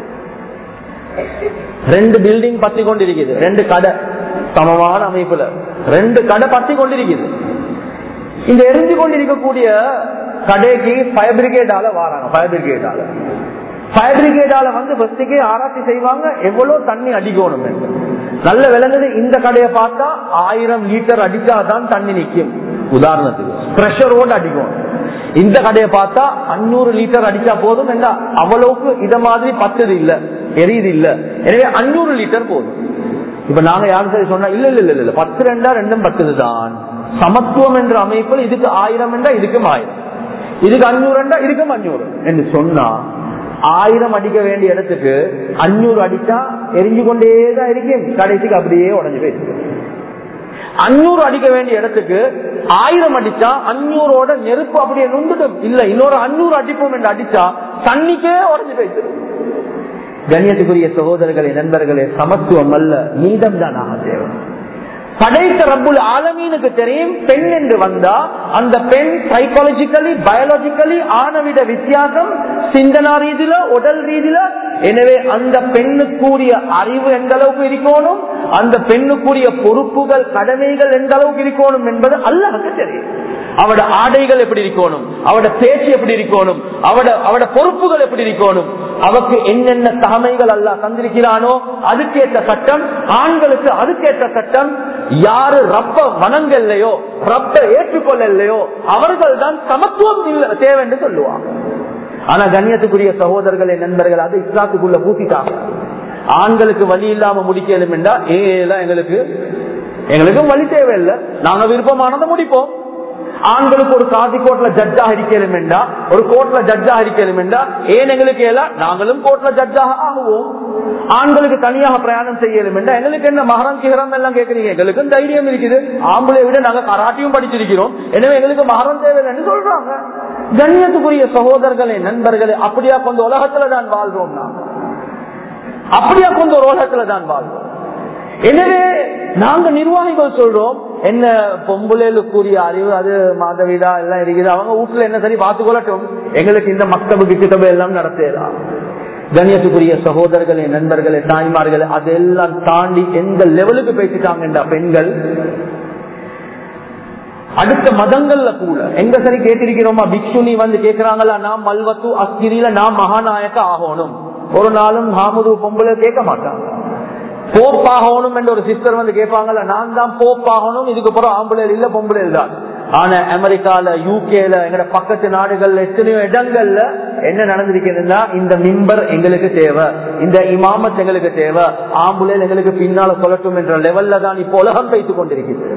ரெண்டு பில்டிங் பத்தி கொண்டிருக்குது ரெண்டு கடை சமமான அமைப்புல ரெண்டு கடை பத்தி கொண்டிருக்குது இந்த எரிஞ்சு கொண்டிருக்கக்கூடிய கடைக்கு ஃபயர் பிரிகேடால வராங்க ஃபயர் பிரிகேடால ஃபயர் பிரிகேடால வந்து ஃபர்ஸ்டுக்கே ஆராய்ச்சி செய்வாங்க எவ்வளவு தண்ணி அடிக்கணும் நல்ல விளங்குது இந்த கடையை பார்த்தா ஆயிரம் லிட்டர் அடிச்சாதான் தண்ணி நிற்கும் உதாரணத்துக்கு பிரஷரோடு அடிக்கணும் இந்த கடையை பார்த்தா அஞ்சூறு லிட்டர் அடிச்சா போதும் என்ன அவ்வளவுக்கு இத மாதிரி பத்தது இல்ல எரியுது இல்ல எனவே அஞ்சூறு லிட்டர் போதும் இப்ப நாங்க யாரும் சரி சொன்னா இல்ல இல்ல இல்ல இல்ல பத்து ரெண்டா ரெண்டும் பத்துது தான் சமத்துவம் என்ற அமைப்பில் இதுக்கு ஆயிரம் என்றா இதுக்கும் ஆயிரம் இதுக்கு அஞ்சூறு என்றா இதுக்கும் அஞ்சூறு என்று சொன்னா ஆயிரம் அடிக்க வேண்டிய இடத்துக்கு அஞ்சூறு அடிச்சா எரிஞ்சு கொண்டேதான் இருக்கும் கடைசிக்கு அப்படியே உடஞ்சு போயிருக்கு அஞ்சூறு அடிக்க வேண்டிய இடத்துக்கு ஆயிரம் அடிச்சா அஞ்சூரோட நெருப்பு அப்படியே நுண்டுடும் இல்ல இன்னொரு அஞ்சூறு அடிப்போம் என்று அடிச்சா தண்ணிக்கே உடஞ்சு போயிட்டு கண்ணியத்துக்குரிய சகோதரர்களே நண்பர்களே சமத்துவம் அல்ல நீதம் தான் ஆக தேவை படைத்த ரப்புல் ஆலமீனுக்கு தெரியும் பெண் என்று வந்தா அந்த பெண் சைக்காலஜிக்கலி பயாலஜிக்கலி ஆனவிட வித்தியாசம் சிந்தனா ரீதியில உடல் ரீதியில எனவே அந்த பெண்ணுக்குரிய அறிவு எந்த அளவுக்கு இருக்கணும் அந்த பெண்ணுக்குரிய பொறுப்புகள் கடமைகள் எந்த அளவுக்கு இருக்கணும் என்பது அல்லாஹுக்கு தெரியும் அவட ஆடைகள் எப்படி இருக்கணும் அவட பேச்சு எப்படி இருக்கணும் அவட அவட பொறுப்புகள் எப்படி இருக்கணும் அவக்கு என்னென்ன தகமைகள் அல்ல தந்திருக்கிறானோ அதுக்கேற்ற சட்டம் ஆண்களுக்கு அதுக்கேற்ற சட்டம் யாரு ரப்ப வணங்கல்லையோ ரப்ப ஏற்றுக்கொள்ளலையோ அவர்கள் தான் சமத்துவம் இல்ல தேவை என்று சொல்லுவாங்க ஆனா கண்ணியத்துக்குரிய சகோதரர்களே நண்பர்கள் அது இஸ்லாத்துக்குள்ள பூசிட்டாங்க ஆண்களுக்கு வழி இல்லாம முடிக்கலும் என்றா ஏலாம் எங்களுக்கு எங்களுக்கும் வழி தேவையில்லை நாங்க விருப்பமானதை முடிப்போம் ஆண்களுக்கு ஒரு காதி கோர்ட்ல ஜட்ஜாக இருக்கலும் என்றா ஒரு கோர்ட்ல ஜட்ஜாக இருக்கலும் என்றா ஏன் எங்களுக்கு எல்லாம் நாங்களும் கோர்ட்ல ஜட்ஜாக ஆகுவோம் ஆண்களுக்கு தனியாக பிரயாணம் செய்யலும் என்றா எங்களுக்கு என்ன மகரம் கிகரம் எல்லாம் கேட்கறீங்க எங்களுக்கும் தைரியம் இருக்குது ஆம்பளை விட நாங்க கராட்டியும் படிச்சிருக்கிறோம் எனவே எங்களுக்கு மகரம் தேவையில்லைன்னு சொல்றாங்க கண்ணியத்துக்குரிய சகோதரர்களே நண்பர்களே அப்படியா கொண்டு உலகத்துல தான் வாழ்றோம் நாங்க அப்படியா கொண்டு ஒரு உலகத்துல தான் வாழ்றோம் எனவே நாங்க நிர்வாகிகள் சொல்றோம் என்ன பொம்புலேலுக்குரிய அறிவு அது மாதவிடா எல்லாம் இருக்குது அவங்க வீட்டுல என்ன சரி பார்த்து கொள்ளட்டும் எங்களுக்கு இந்த மக்தபு கிட்டபு எல்லாம் நடத்தேதான் கண்ணியத்துக்குரிய சகோதரர்களே நண்பர்களே தாய்மார்களே அதெல்லாம் தாண்டி எந்த லெவலுக்கு பேசிட்டாங்கன்றா பெண்கள் அடுத்த மதங்கள்ல கூட எங்க சரி கேட்டிருக்கிறோமா பிக்ஷுனி வந்து கேக்குறாங்களா நாம் மல்வத்து அஸ்கிரியில நாம் மகாநாயக்க ஆகணும் ஒரு நாளும் மாமுது பொம்பளை கேட்க மாட்டாங்க போப்பாகணும் என்ற ஒரு சிஸ்டர் வந்து கேட்பாங்கல்ல நான் தான் போப்பாகணும் இதுக்கு பிறகு ஆம்பளை இல்ல பொம்பளை தான் ஆனா அமெரிக்கால யூகேல எங்கட பக்கத்து நாடுகள்ல எத்தனையோ இடங்கள்ல என்ன நடந்திருக்கிறதுனா இந்த மிம்பர் எங்களுக்கு தேவை இந்த இமாமத் எங்களுக்கு தேவை ஆம்புலேல் எங்களுக்கு பின்னால சொல்லட்டும் என்ற லெவல்ல தான் இப்போ உலகம் வைத்துக் கொண்டிருக்கிறது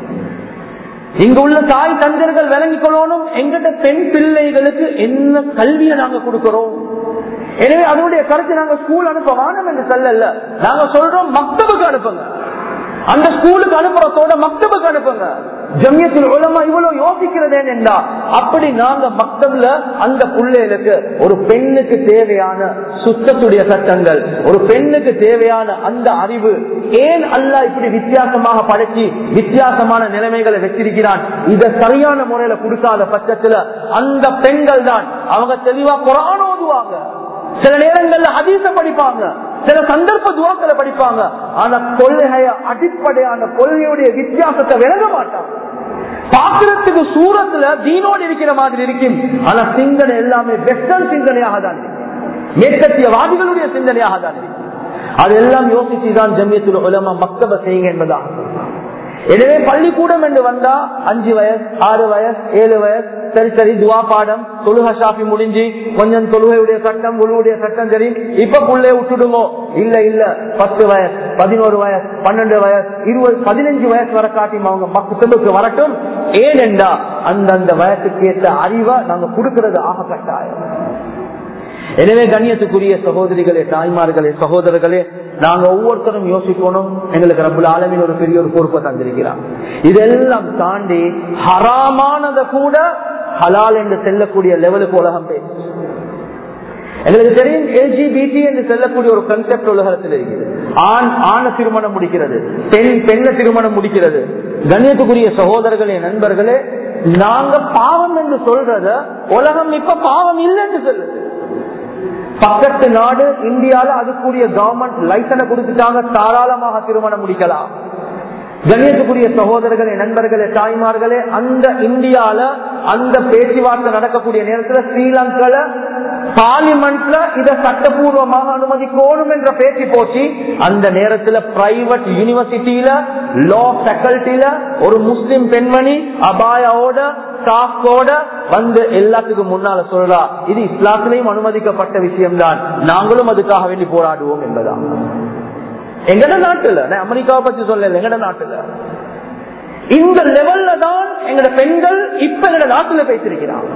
இங்க உள்ள தாய் தந்தர்கள் விளங்கிக் கொள்ளணும் எங்கிட்ட பெண் பிள்ளைகளுக்கு என்ன கல்வியை நாங்க கொடுக்கிறோம் எனவே அதனுடைய கருத்து நாங்க ஸ்கூல் அனுப்ப வானம் என்று சொல்லல நாங்க சொல்றோம் மக்தபுக்கு அனுப்புங்க அந்த ஸ்கூலுக்கு அனுப்புறதோட மக்தபுக்கு அனுப்புங்க ஜமியத்தில் உலமா இவ்வளவு யோசிக்கிறதே என்றா அப்படி நாங்க மக்தப்ல அந்த பிள்ளைகளுக்கு ஒரு பெண்ணுக்கு தேவையான சுத்தத்துடைய சட்டங்கள் ஒரு பெண்ணுக்கு தேவையான அந்த அறிவு ஏன் அல்ல இப்படி வித்தியாசமாக படைச்சி வித்தியாசமான நிலைமைகளை வச்சிருக்கிறான் இத சரியான முறையில கொடுக்காத பட்சத்துல அந்த பெண்கள் தான் அவங்க தெளிவா குரான் ஓதுவாங்க சில நேரங்கள்ல ஹதீச படிப்பாங்க சில சந்தர்ப்ப துவாக்களை படிப்பாங்க ஆனா கொள்கைய அடிப்படையான கொள்கையுடைய வித்தியாசத்தை விலக மாட்டாங்க பாக்குறதுக்கு சூரத்துல தீனோடு இருக்கிற மாதிரி இருக்கும் ஆனா சிந்தனை எல்லாமே வெஸ்டர்ன் சிந்தனையாக தான் இருக்கு மேற்கத்தியவாதிகளுடைய சிந்தனையாக தான் இருக்கு அதெல்லாம் யோசிச்சுதான் ஜமியத்தில் உலமா மக்தப செய்யுங்க என்பதாக சொல்றாங்க எனவே பள்ளிக்கூடம் என்று வந்தா அஞ்சு வயசு ஆறு வயசு ஏழு வயசு சரி சரி துவா பாடம் தொழுக ஷாப்பி முடிஞ்சு கொஞ்சம் தொழுகையுடைய சட்டம் உழுவுடைய சட்டம் சரி இப்ப புள்ளே விட்டுடுமோ இல்ல இல்ல பத்து வயசு பதினோரு வயசு பன்னெண்டு வயசு இருபது பதினஞ்சு வயசு வர காட்டி அவங்க மக்களுக்கு வரட்டும் ஏனென்றா அந்தந்த வயசுக்கு ஏற்ற அறிவை நாங்க கொடுக்கறது ஆக கட்டாயம் எனவே கண்ணியத்துக்குரிய சகோதரிகளே தாய்மார்களே சகோதரர்களே நாங்க ஒவ்வொருத்தரும் யோசிக்கணும் எங்களுக்கு ரப்புல ஆலமின் ஒரு பெரிய ஒரு பொறுப்பை தந்திருக்கிறார் இதெல்லாம் தாண்டி ஹராமானதை கூட ஹலால் என்று செல்லக்கூடிய லெவலுக்கு உலகம் பேசு எங்களுக்கு தெரியும் எல்ஜிபிடி என்று செல்லக்கூடிய ஒரு கன்செப்ட் உலகத்தில் இருக்குது ஆண் ஆண திருமணம் முடிக்கிறது பெண் பெண்ண திருமணம் முடிக்கிறது கண்ணியத்துக்குரிய சகோதரர்களே நண்பர்களே நாங்க பாவம் என்று சொல்றத உலகம் இப்ப பாவம் இல்லைன்னு சொல்லுது பக்கத்து நாடு இந்தியால அதுக்குரிய கவர்மெண்ட் லைசனை கொடுத்துட்டாங்க தாராளமாக திருமணம் முடிக்கலாம் கண்ணியத்துக்குரிய சகோதரர்களே நண்பர்களே தாய்மார்களே அந்த இந்தியால அந்த பேச்சுவார்த்தை நடக்கக்கூடிய நேரத்தில் ஸ்ரீலங்கால பார்லிமெண்ட்ல இத சட்டபூர்வமாக அனுமதிக்கணும் என்ற பேச்சு போச்சு அந்த நேரத்தில் பிரைவேட் யூனிவர்சிட்டியில லா ஃபேக்கல்டில ஒரு முஸ்லிம் பெண்மணி அபாயோட ஸ்டாஃபோட வந்து எல்லாத்துக்கும் முன்னால சொல்றா இது இஸ்லாத்திலையும் அனுமதிக்கப்பட்ட விஷயம்தான் நாங்களும் அதுக்காக வேண்டி போராடுவோம் என்பதான் எங்கட நாட்டுல நான் அமெரிக்காவை பத்தி சொல்லல எங்கட நாட்டுல இந்த லெவல்ல தான் எங்கட பெண்கள் இப்ப எங்கட நாட்டுல பேசிருக்கிறாங்க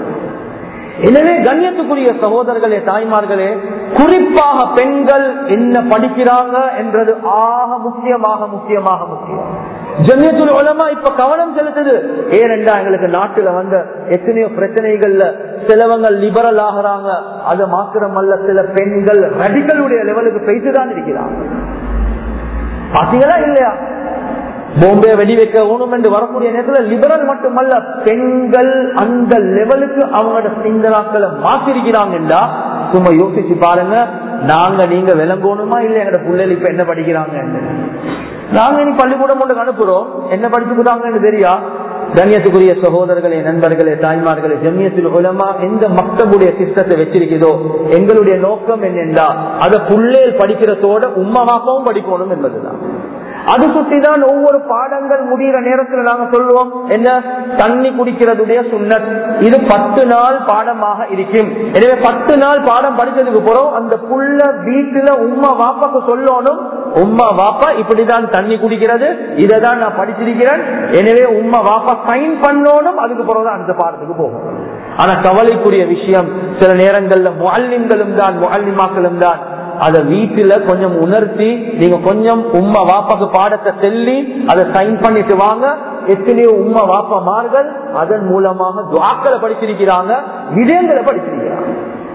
எனவே கண்ணியத்துக்குரிய சகோதரர்களே தாய்மார்களே குறிப்பாக பெண்கள் என்ன படிக்கிறாங்க என்றது ஆக முக்கியமாக முக்கியமாக முக்கியம் ஜமியத்துல் உலமா இப்ப கவனம் செலுத்துது ஏனென்றா எங்களுக்கு நாட்டுல வந்த எத்தனையோ பிரச்சனைகள்ல சிலவங்க லிபரல் ஆகிறாங்க அது மாத்திரம் அல்ல சில பெண்கள் ரடிகளுடைய லெவலுக்கு பேசிதான் இருக்கிறாங்க பாத்தீங்களா இல்லையா பாம்பே வெடி வைக்க ஊனும் என்று வரக்கூடிய நேரத்தில் லிபரல் மட்டுமல்ல பெண்கள் அந்த லெவலுக்கு அவங்களோட சிந்தனாக்களை மாத்திருக்கிறாங்கன்றா சும்மா யோசிச்சு பாருங்க நாங்க நீங்க விளங்கணுமா இல்ல எங்கட பிள்ளைகள் இப்ப என்ன படிக்கிறாங்க நாங்க இனி பள்ளிக்கூடம் ஒன்று அனுப்புறோம் என்ன படிச்சுக்கிறாங்கன்னு தெரியா கண்ணியத்துக்குரிய சகோதரர்களே நண்பர்களே தாய்மார்களே ஜம்மியத்தில் உலமா எந்த மக்தபுடைய சிஸ்டத்தை வச்சிருக்கிறதோ எங்களுடைய நோக்கம் என்னென்றா அதை புள்ளேல் படிக்கிறதோட உம்மமாக்கவும் படிக்கணும் என்பதுதான் அது சுற்றிதான் ஒவ்வொரு பாடங்கள் முடிகிற நேரத்தில் நாங்க சொல்லுவோம் என்ன தண்ணி குடிக்கிறதுடைய சுண்ணத் இது பத்து நாள் பாடமாக இருக்கும் எனவே பத்து நாள் பாடம் படிச்சதுக்கு போறோம் அந்த புள்ள வீட்டுல உம்மா வாப்பாக்கு சொல்லணும் உம்மா வாப்பா இப்படிதான் தண்ணி குடிக்கிறது இதை தான் நான் படிச்சிருக்கிறேன் எனவே உம்மா வாப்பா சைன் பண்ணணும் அதுக்கு பிறகுதான் அடுத்த பாடத்துக்கு போகும் ஆனா கவலைக்குரிய விஷயம் சில நேரங்கள்ல முல்லிம்களும் தான் முல்லிமாக்களும் தான் அதை வீட்டுல கொஞ்சம் உணர்த்தி நீங்க கொஞ்சம் உம்மா வாப்பாக்கு பாடத்தை செல்லி அதை சைன் பண்ணிட்டு வாங்க எத்தனையோ உம்மா வாப்பமார்கள் அதன் மூலமாக துவாக்களை படிச்சிருக்கிறாங்க விடயங்களை படிச்சிருக்கிறாங்க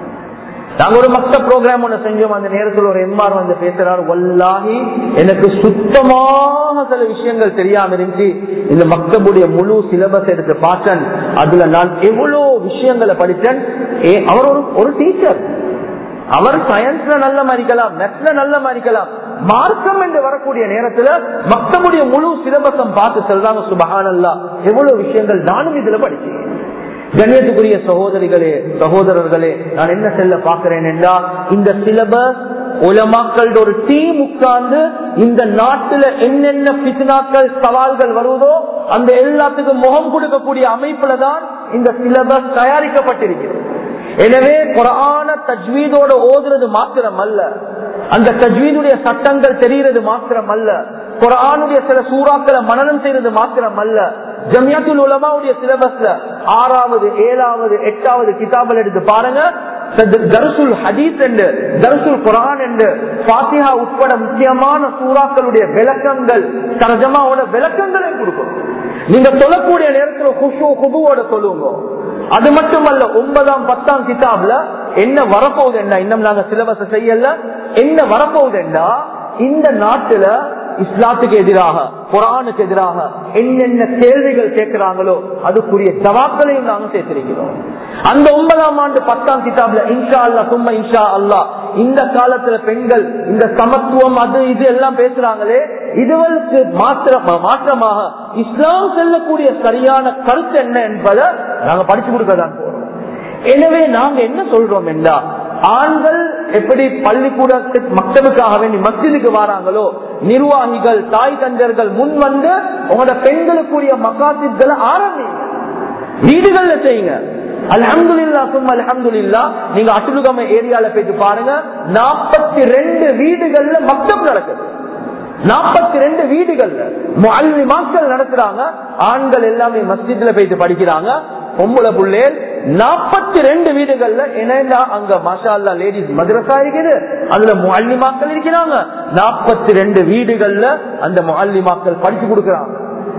நாங்க ஒரு மத்த ப்ரோக்ராம் ஒண்ணு செஞ்சோம் அந்த நேரத்தில் ஒரு எம்ஆர் வந்து பேசுறாரு வல்லாகி எனக்கு சுத்தமாக சில விஷயங்கள் தெரியாம இருந்துச்சு இந்த மக்தபுடைய முழு சிலபஸ் எடுத்து பார்த்தேன் அதுல நான் எவ்வளவு விஷயங்களை படித்தேன் அவர் ஒரு ஒரு டீச்சர் அவர் சயின்ஸ்ல நல்ல மதிக்கலாம் நெட்ல நல்ல மதிக்கலாம் மார்க்கம் என்று வரக்கூடிய நேரத்துல மக்தபுடைய முழு சிலபஸம் பார்த்து செல்றாங்க சுபகானல்லா எவ்வளவு விஷயங்கள் நானும் இதுல படிச்சேன் கண்ணியத்துக்குரிய சகோதரிகளே சகோதரர்களே நான் என்ன செல்ல பார்க்கிறேன் என்றா இந்த சிலபஸ் உலமாக்கள் ஒரு டீம் உட்கார்ந்து இந்த நாட்டுல என்னென்ன பித்னாக்கள் சவால்கள் வருவதோ அந்த எல்லாத்துக்கும் முகம் கொடுக்கக்கூடிய அமைப்புல தான் இந்த சிலபஸ் தயாரிக்கப்பட்டிருக்கிறது எனவே குரான தஜ்வீதோட ஓதுறது மாத்திரம் அல்ல அந்த தஜ்வீதுடைய சட்டங்கள் தெரிகிறது மாத்திரம் அல்ல குரானுடைய சில சூறாக்களை மனநம் செய்யறது மாத்திரம் அல்ல ஜமியாத்துல் உலமாவுடைய சிலபஸ்ல ஆறாவது ஏழாவது எட்டாவது கிதாபில் எடுத்து பாருங்க தர்சுல் ஹதீஸ் என்று தர்சுல் குரான் என்று பாத்தியா உட்பட முக்கியமான சூறாக்களுடைய விளக்கங்கள் தரஜமாவோட விளக்கங்களை கொடுக்கும் நீங்க சொல்லக்கூடிய நேரத்தில் குஷு குபுவோட சொல்லுங்க அது மட்டுமல்ல ஒன்பதாம் பத்தாம் கிதாப்ல என்ன வரப்போகுது என்ன இன்னும் நாங்க சிலபஸ் செய்யல என்ன வரப்போகுது என்றா இந்த நாட்டுல இஸ்லாத்துக்கு எதிராக குரானுக்கு எதிராக என்னென்ன கேள்விகள் கேட்கிறாங்களோ அதுக்குரிய ஜவாக்களையும் நாங்க சேர்த்திருக்கிறோம் அந்த ஒன்பதாம் ஆண்டு பத்தாம் கிதாப்ல இன்ஷா அல்லா சும்மா இன்ஷா அல்லா இந்த காலத்துல பெண்கள் இந்த சமத்துவம் அது இது எல்லாம் பேசுறாங்களே இதுவருக்கு மாத்திர மாற்றமாக இஸ்லாம் செல்லக்கூடிய சரியான கருத்து என்ன என்பதை நாங்க படிச்சு கொடுக்கதான் போறோம் எனவே நாங்க என்ன சொல்றோம் என்றா ஆண்கள் எப்படி பள்ளிக்கூடத்துக்கு மக்களுக்காக வேண்டி மஸ்ஜிதுக்கு வராங்களோ நிர்வாகிகள் தாய் தஞ்சர்கள் முன் வந்து உங்களோட பெண்களுக்குரிய மக்காசிப்களை ஆரம்பிங்க வீடுகள்ல செய்யுங்க அலமதுல்லா சும்மா அலமதுல்லா நீங்க அட்டுலுகம ஏரியால போயிட்டு பாருங்க நாற்பத்தி ரெண்டு வீடுகள்ல மக்தம் நடக்குது நாற்பத்தி ரெண்டு வீடுகள்ல அள்ளி மக்கள் நடத்துறாங்க ஆண்கள் எல்லாமே மஸ்ஜித்ல போயிட்டு படிக்கிறாங்க பொம்பளை புள்ளேல் நாற்பத்தி ரெண்டு வீடுகள்ல என்னன்னா அங்க மஷா அல்லா லேடிஸ் மதுரசா இருக்குது அதுல முல்லிமாக்கள் இருக்கிறாங்க நாற்பத்தி ரெண்டு வீடுகள்ல அந்த முல்லிமாக்கள் படிச்சு கொடுக்கறாங்க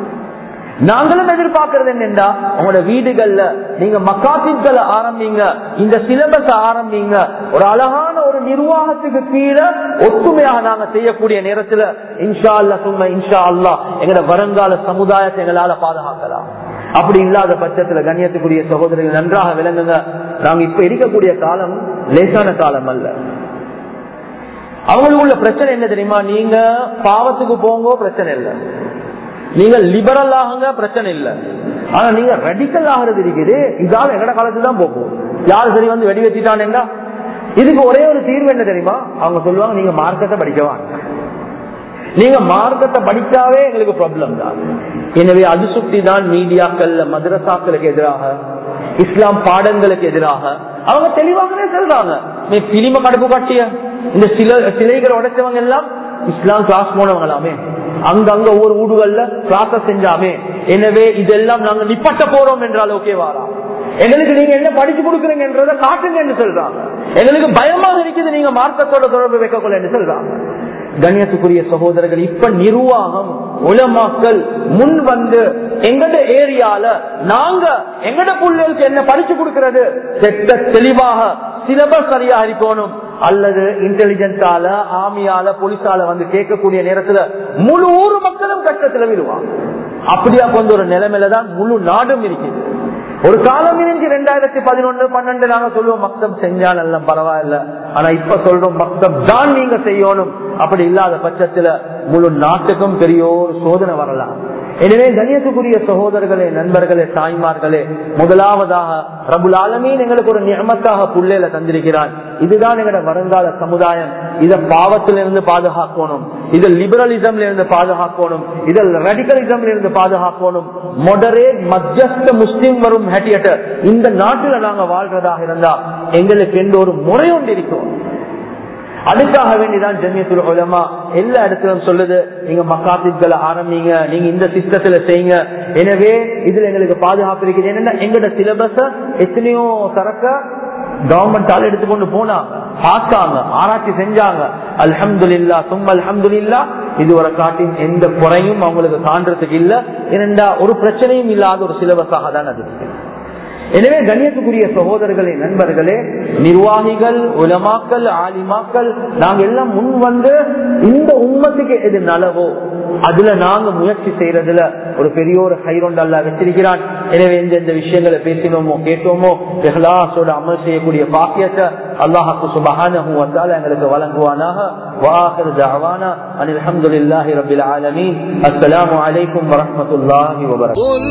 நாங்களும் எதிர்பார்க்கறது என்னண்டா உங்களோட வீடுகள்ல நீங்க மக்காத்தின்களை ஆரம்பிங்க இந்த சிலபஸ் ஆரம்பிங்க ஒரு அழகான ஒரு நிர்வாகத்துக்கு கீழே ஒத்துமையாக நாங்க செய்யக்கூடிய நேரத்துல இன்ஷா அல்லா சும்மா இன்ஷா அல்லா எங்களோட வருங்கால சமுதாயத்தை எங்களால பாதுகாக்கலாம் அப்படி இல்லாத பட்சத்துல கண்ணியத்துக்குரிய சகோதரர்கள் நன்றாக விளங்குங்க நாங்க இப்ப இருக்கக்கூடிய காலம் லேசான காலம் அல்ல அவங்களுக்கு உள்ள பிரச்சனை என்ன தெரியுமா நீங்க பாவத்துக்கு போங்க பிரச்சனை இல்லை நீங்க லிபரல் ஆகுங்க பிரச்சனை இல்லை ஆனா நீங்க ரெடிக்கல் ஆகிறது இருக்குது இதால எங்கட காலத்துல தான் போகும் யார் சரி வந்து வெடி வச்சுட்டானேண்டா இதுக்கு ஒரே ஒரு தீர்வு என்ன தெரியுமா அவங்க சொல்லுவாங்க நீங்க மார்க்கத்தை படிக்கவாங்க நீங்க மார்க்கத்தை படிச்சாவே எங்களுக்கு ப்ராப்ளம் தான் எனவே அது சுட்டி தான் மீடியாக்கள்ல மதரசாக்களுக்கு எதிராக இஸ்லாம் பாடங்களுக்கு எதிராக அவங்க தெளிவாகவே சொல்றாங்க நீ பிலிம கடுப்பு காட்டிய இந்த சில சிலைகளை உடைச்சவங்க எல்லாம் இஸ்லாம் கிளாஸ் போனவங்களாமே அங்கங்க ஒவ்வொரு ஊடுகள்ல கிளாஸ் செஞ்சாமே எனவே இதெல்லாம் நாங்க நிப்பட்ட போறோம் என்றால் ஓகே வாரா எங்களுக்கு நீங்க என்ன படிச்சு கொடுக்குறீங்கன்றத காட்டுங்க என்று சொல்றாங்க எங்களுக்கு பயமாக இருக்குது நீங்க மார்க்கத்தோட தொடர்பு வைக்கக்கூட என்று சொல்றாங்க கண்ணியத்துக்குரிய சகோதரர்கள் இப்ப நிர்வாகம் உலமாக்கள் முன் வந்து எங்கட ஏரியால நாங்க எங்கட பிள்ளைகளுக்கு என்ன படிச்சு கொடுக்கிறது செட்ட தெளிவாக சிலபஸ் சரியா இருக்கணும் அல்லது இன்டெலிஜென்ஸால ஆமியால போலீஸால வந்து கேட்கக்கூடிய நேரத்துல முழு ஊர் மக்களும் கஷ்டத்துல விடுவாங்க அப்படியா கொண்ட ஒரு நிலைமையில தான் முழு நாடும் இருக்குது ஒரு காலம் இருந்து ரெண்டாயிரத்தி பதினொன்னு பன்னெண்டு நாங்க சொல்லுவோம் மக்தம் செஞ்சா நல்ல பரவாயில்ல ஆனா இப்ப சொல்றோம் மக்தம் தான் நீங்க செய்யணும் அப்படி இல்லாத பட்சத்துல முழு நாட்டுக்கும் பெரிய ஒரு சோதனை வரலாம் எனவே கணியத்துக்குரிய சகோதரர்களே நண்பர்களே தாய்மார்களே முதலாவதாக ரபுல் ஆலமீன் எங்களுக்கு ஒரு நியமத்தாக புள்ளையில தந்திருக்கிறான் இதுதான் எங்களோட வருங்கால சமுதாயம் இத பாவத்திலிருந்து பாதுகாக்கணும் இதில் லிபரலிசம்ல இருந்து பாதுகாக்கணும் இதில் ரெடிகலிசம்ல இருந்து பாதுகாக்கணும் மொடரேட் மத்தியஸ்த முஸ்லீம் வரும் ஹேட்டியட்ட இந்த நாட்டுல நாங்க வாழ்றதாக இருந்தா எங்களுக்கு எந்த ஒரு முறை ஒன்று இருக்கும் அதுக்காக வேண்டிதான் ஜன்யத்துல் உலமா எல்லா இடத்திலும் சொல்லுது நீங்க மக்காத்திப்களை ஆரம்பிங்க நீங்க இந்த சிஸ்டத்துல செய்யுங்க எனவே இதுல எங்களுக்கு பாதுகாப்பு இருக்குது என்னன்னா எங்களோட சிலபஸ எத்தனையோ சரக்க கவர்மெண்டால எடுத்துக்கொண்டு போனாங்க பார்த்தாங்க ஆராய்ச்சி செஞ்சாங்க அல்ஹம்துலில்லா சும் அல்ஹம்துலில்லா இது ஒரு காட்டின் எந்த குறையும் அவங்களுக்கு காண்றதுக்கு இல்ல ஏனென்றா ஒரு பிரச்சனையும் இல்லாத ஒரு சிலபஸாக தான் அது இருக்கு எனவே கண்ணியத்துக்குரிய சகோதரர்களே நண்பர்களே நிர்வாகிகள் உலமாக்கள் ஆலிமாக்கள் நாங்க எல்லாம் முன் வந்து இந்த உண்மத்துக்கு எது நலவோ அதுல நாங்க முயற்சி செய்யறதுல ஒரு பெரிய ஒரு கைரொண்டு அல்ல வச்சிருக்கிறான் எனவே இந்த இந்த விஷயங்களை பேசினோமோ கேட்டோமோ எஹ்லாசோட அமல் செய்யக்கூடிய பாக்கியத்தை அல்லாஹாக்கு சுபஹானஹு வத்தால எங்களுக்கு வழங்குவானாக وآخر دعوانا أن الحمد لله رب العالمين السلام عليكم ورحمة الله وبركاته قل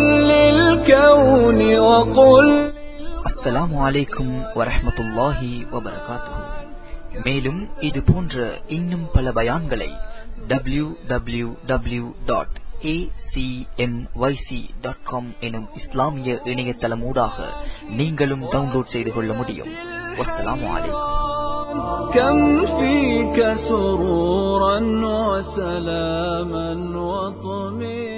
للكون وقل அஸ்ஸலாமு அலைக்கும் வரஹ்மத்துல்லாஹி வபரகாத்துஹு மேலும் இது போன்ற இன்னும் பல பயான்களை www.acmyc.com டாட் காம் எனும் இஸ்லாமிய இணையதளமூடாக நீங்களும் டவுன்லோட் செய்து கொள்ள முடியும் வஸ்ஸலாமு அலைக்கும் كم فيك سرورا وسلاما وطمئنا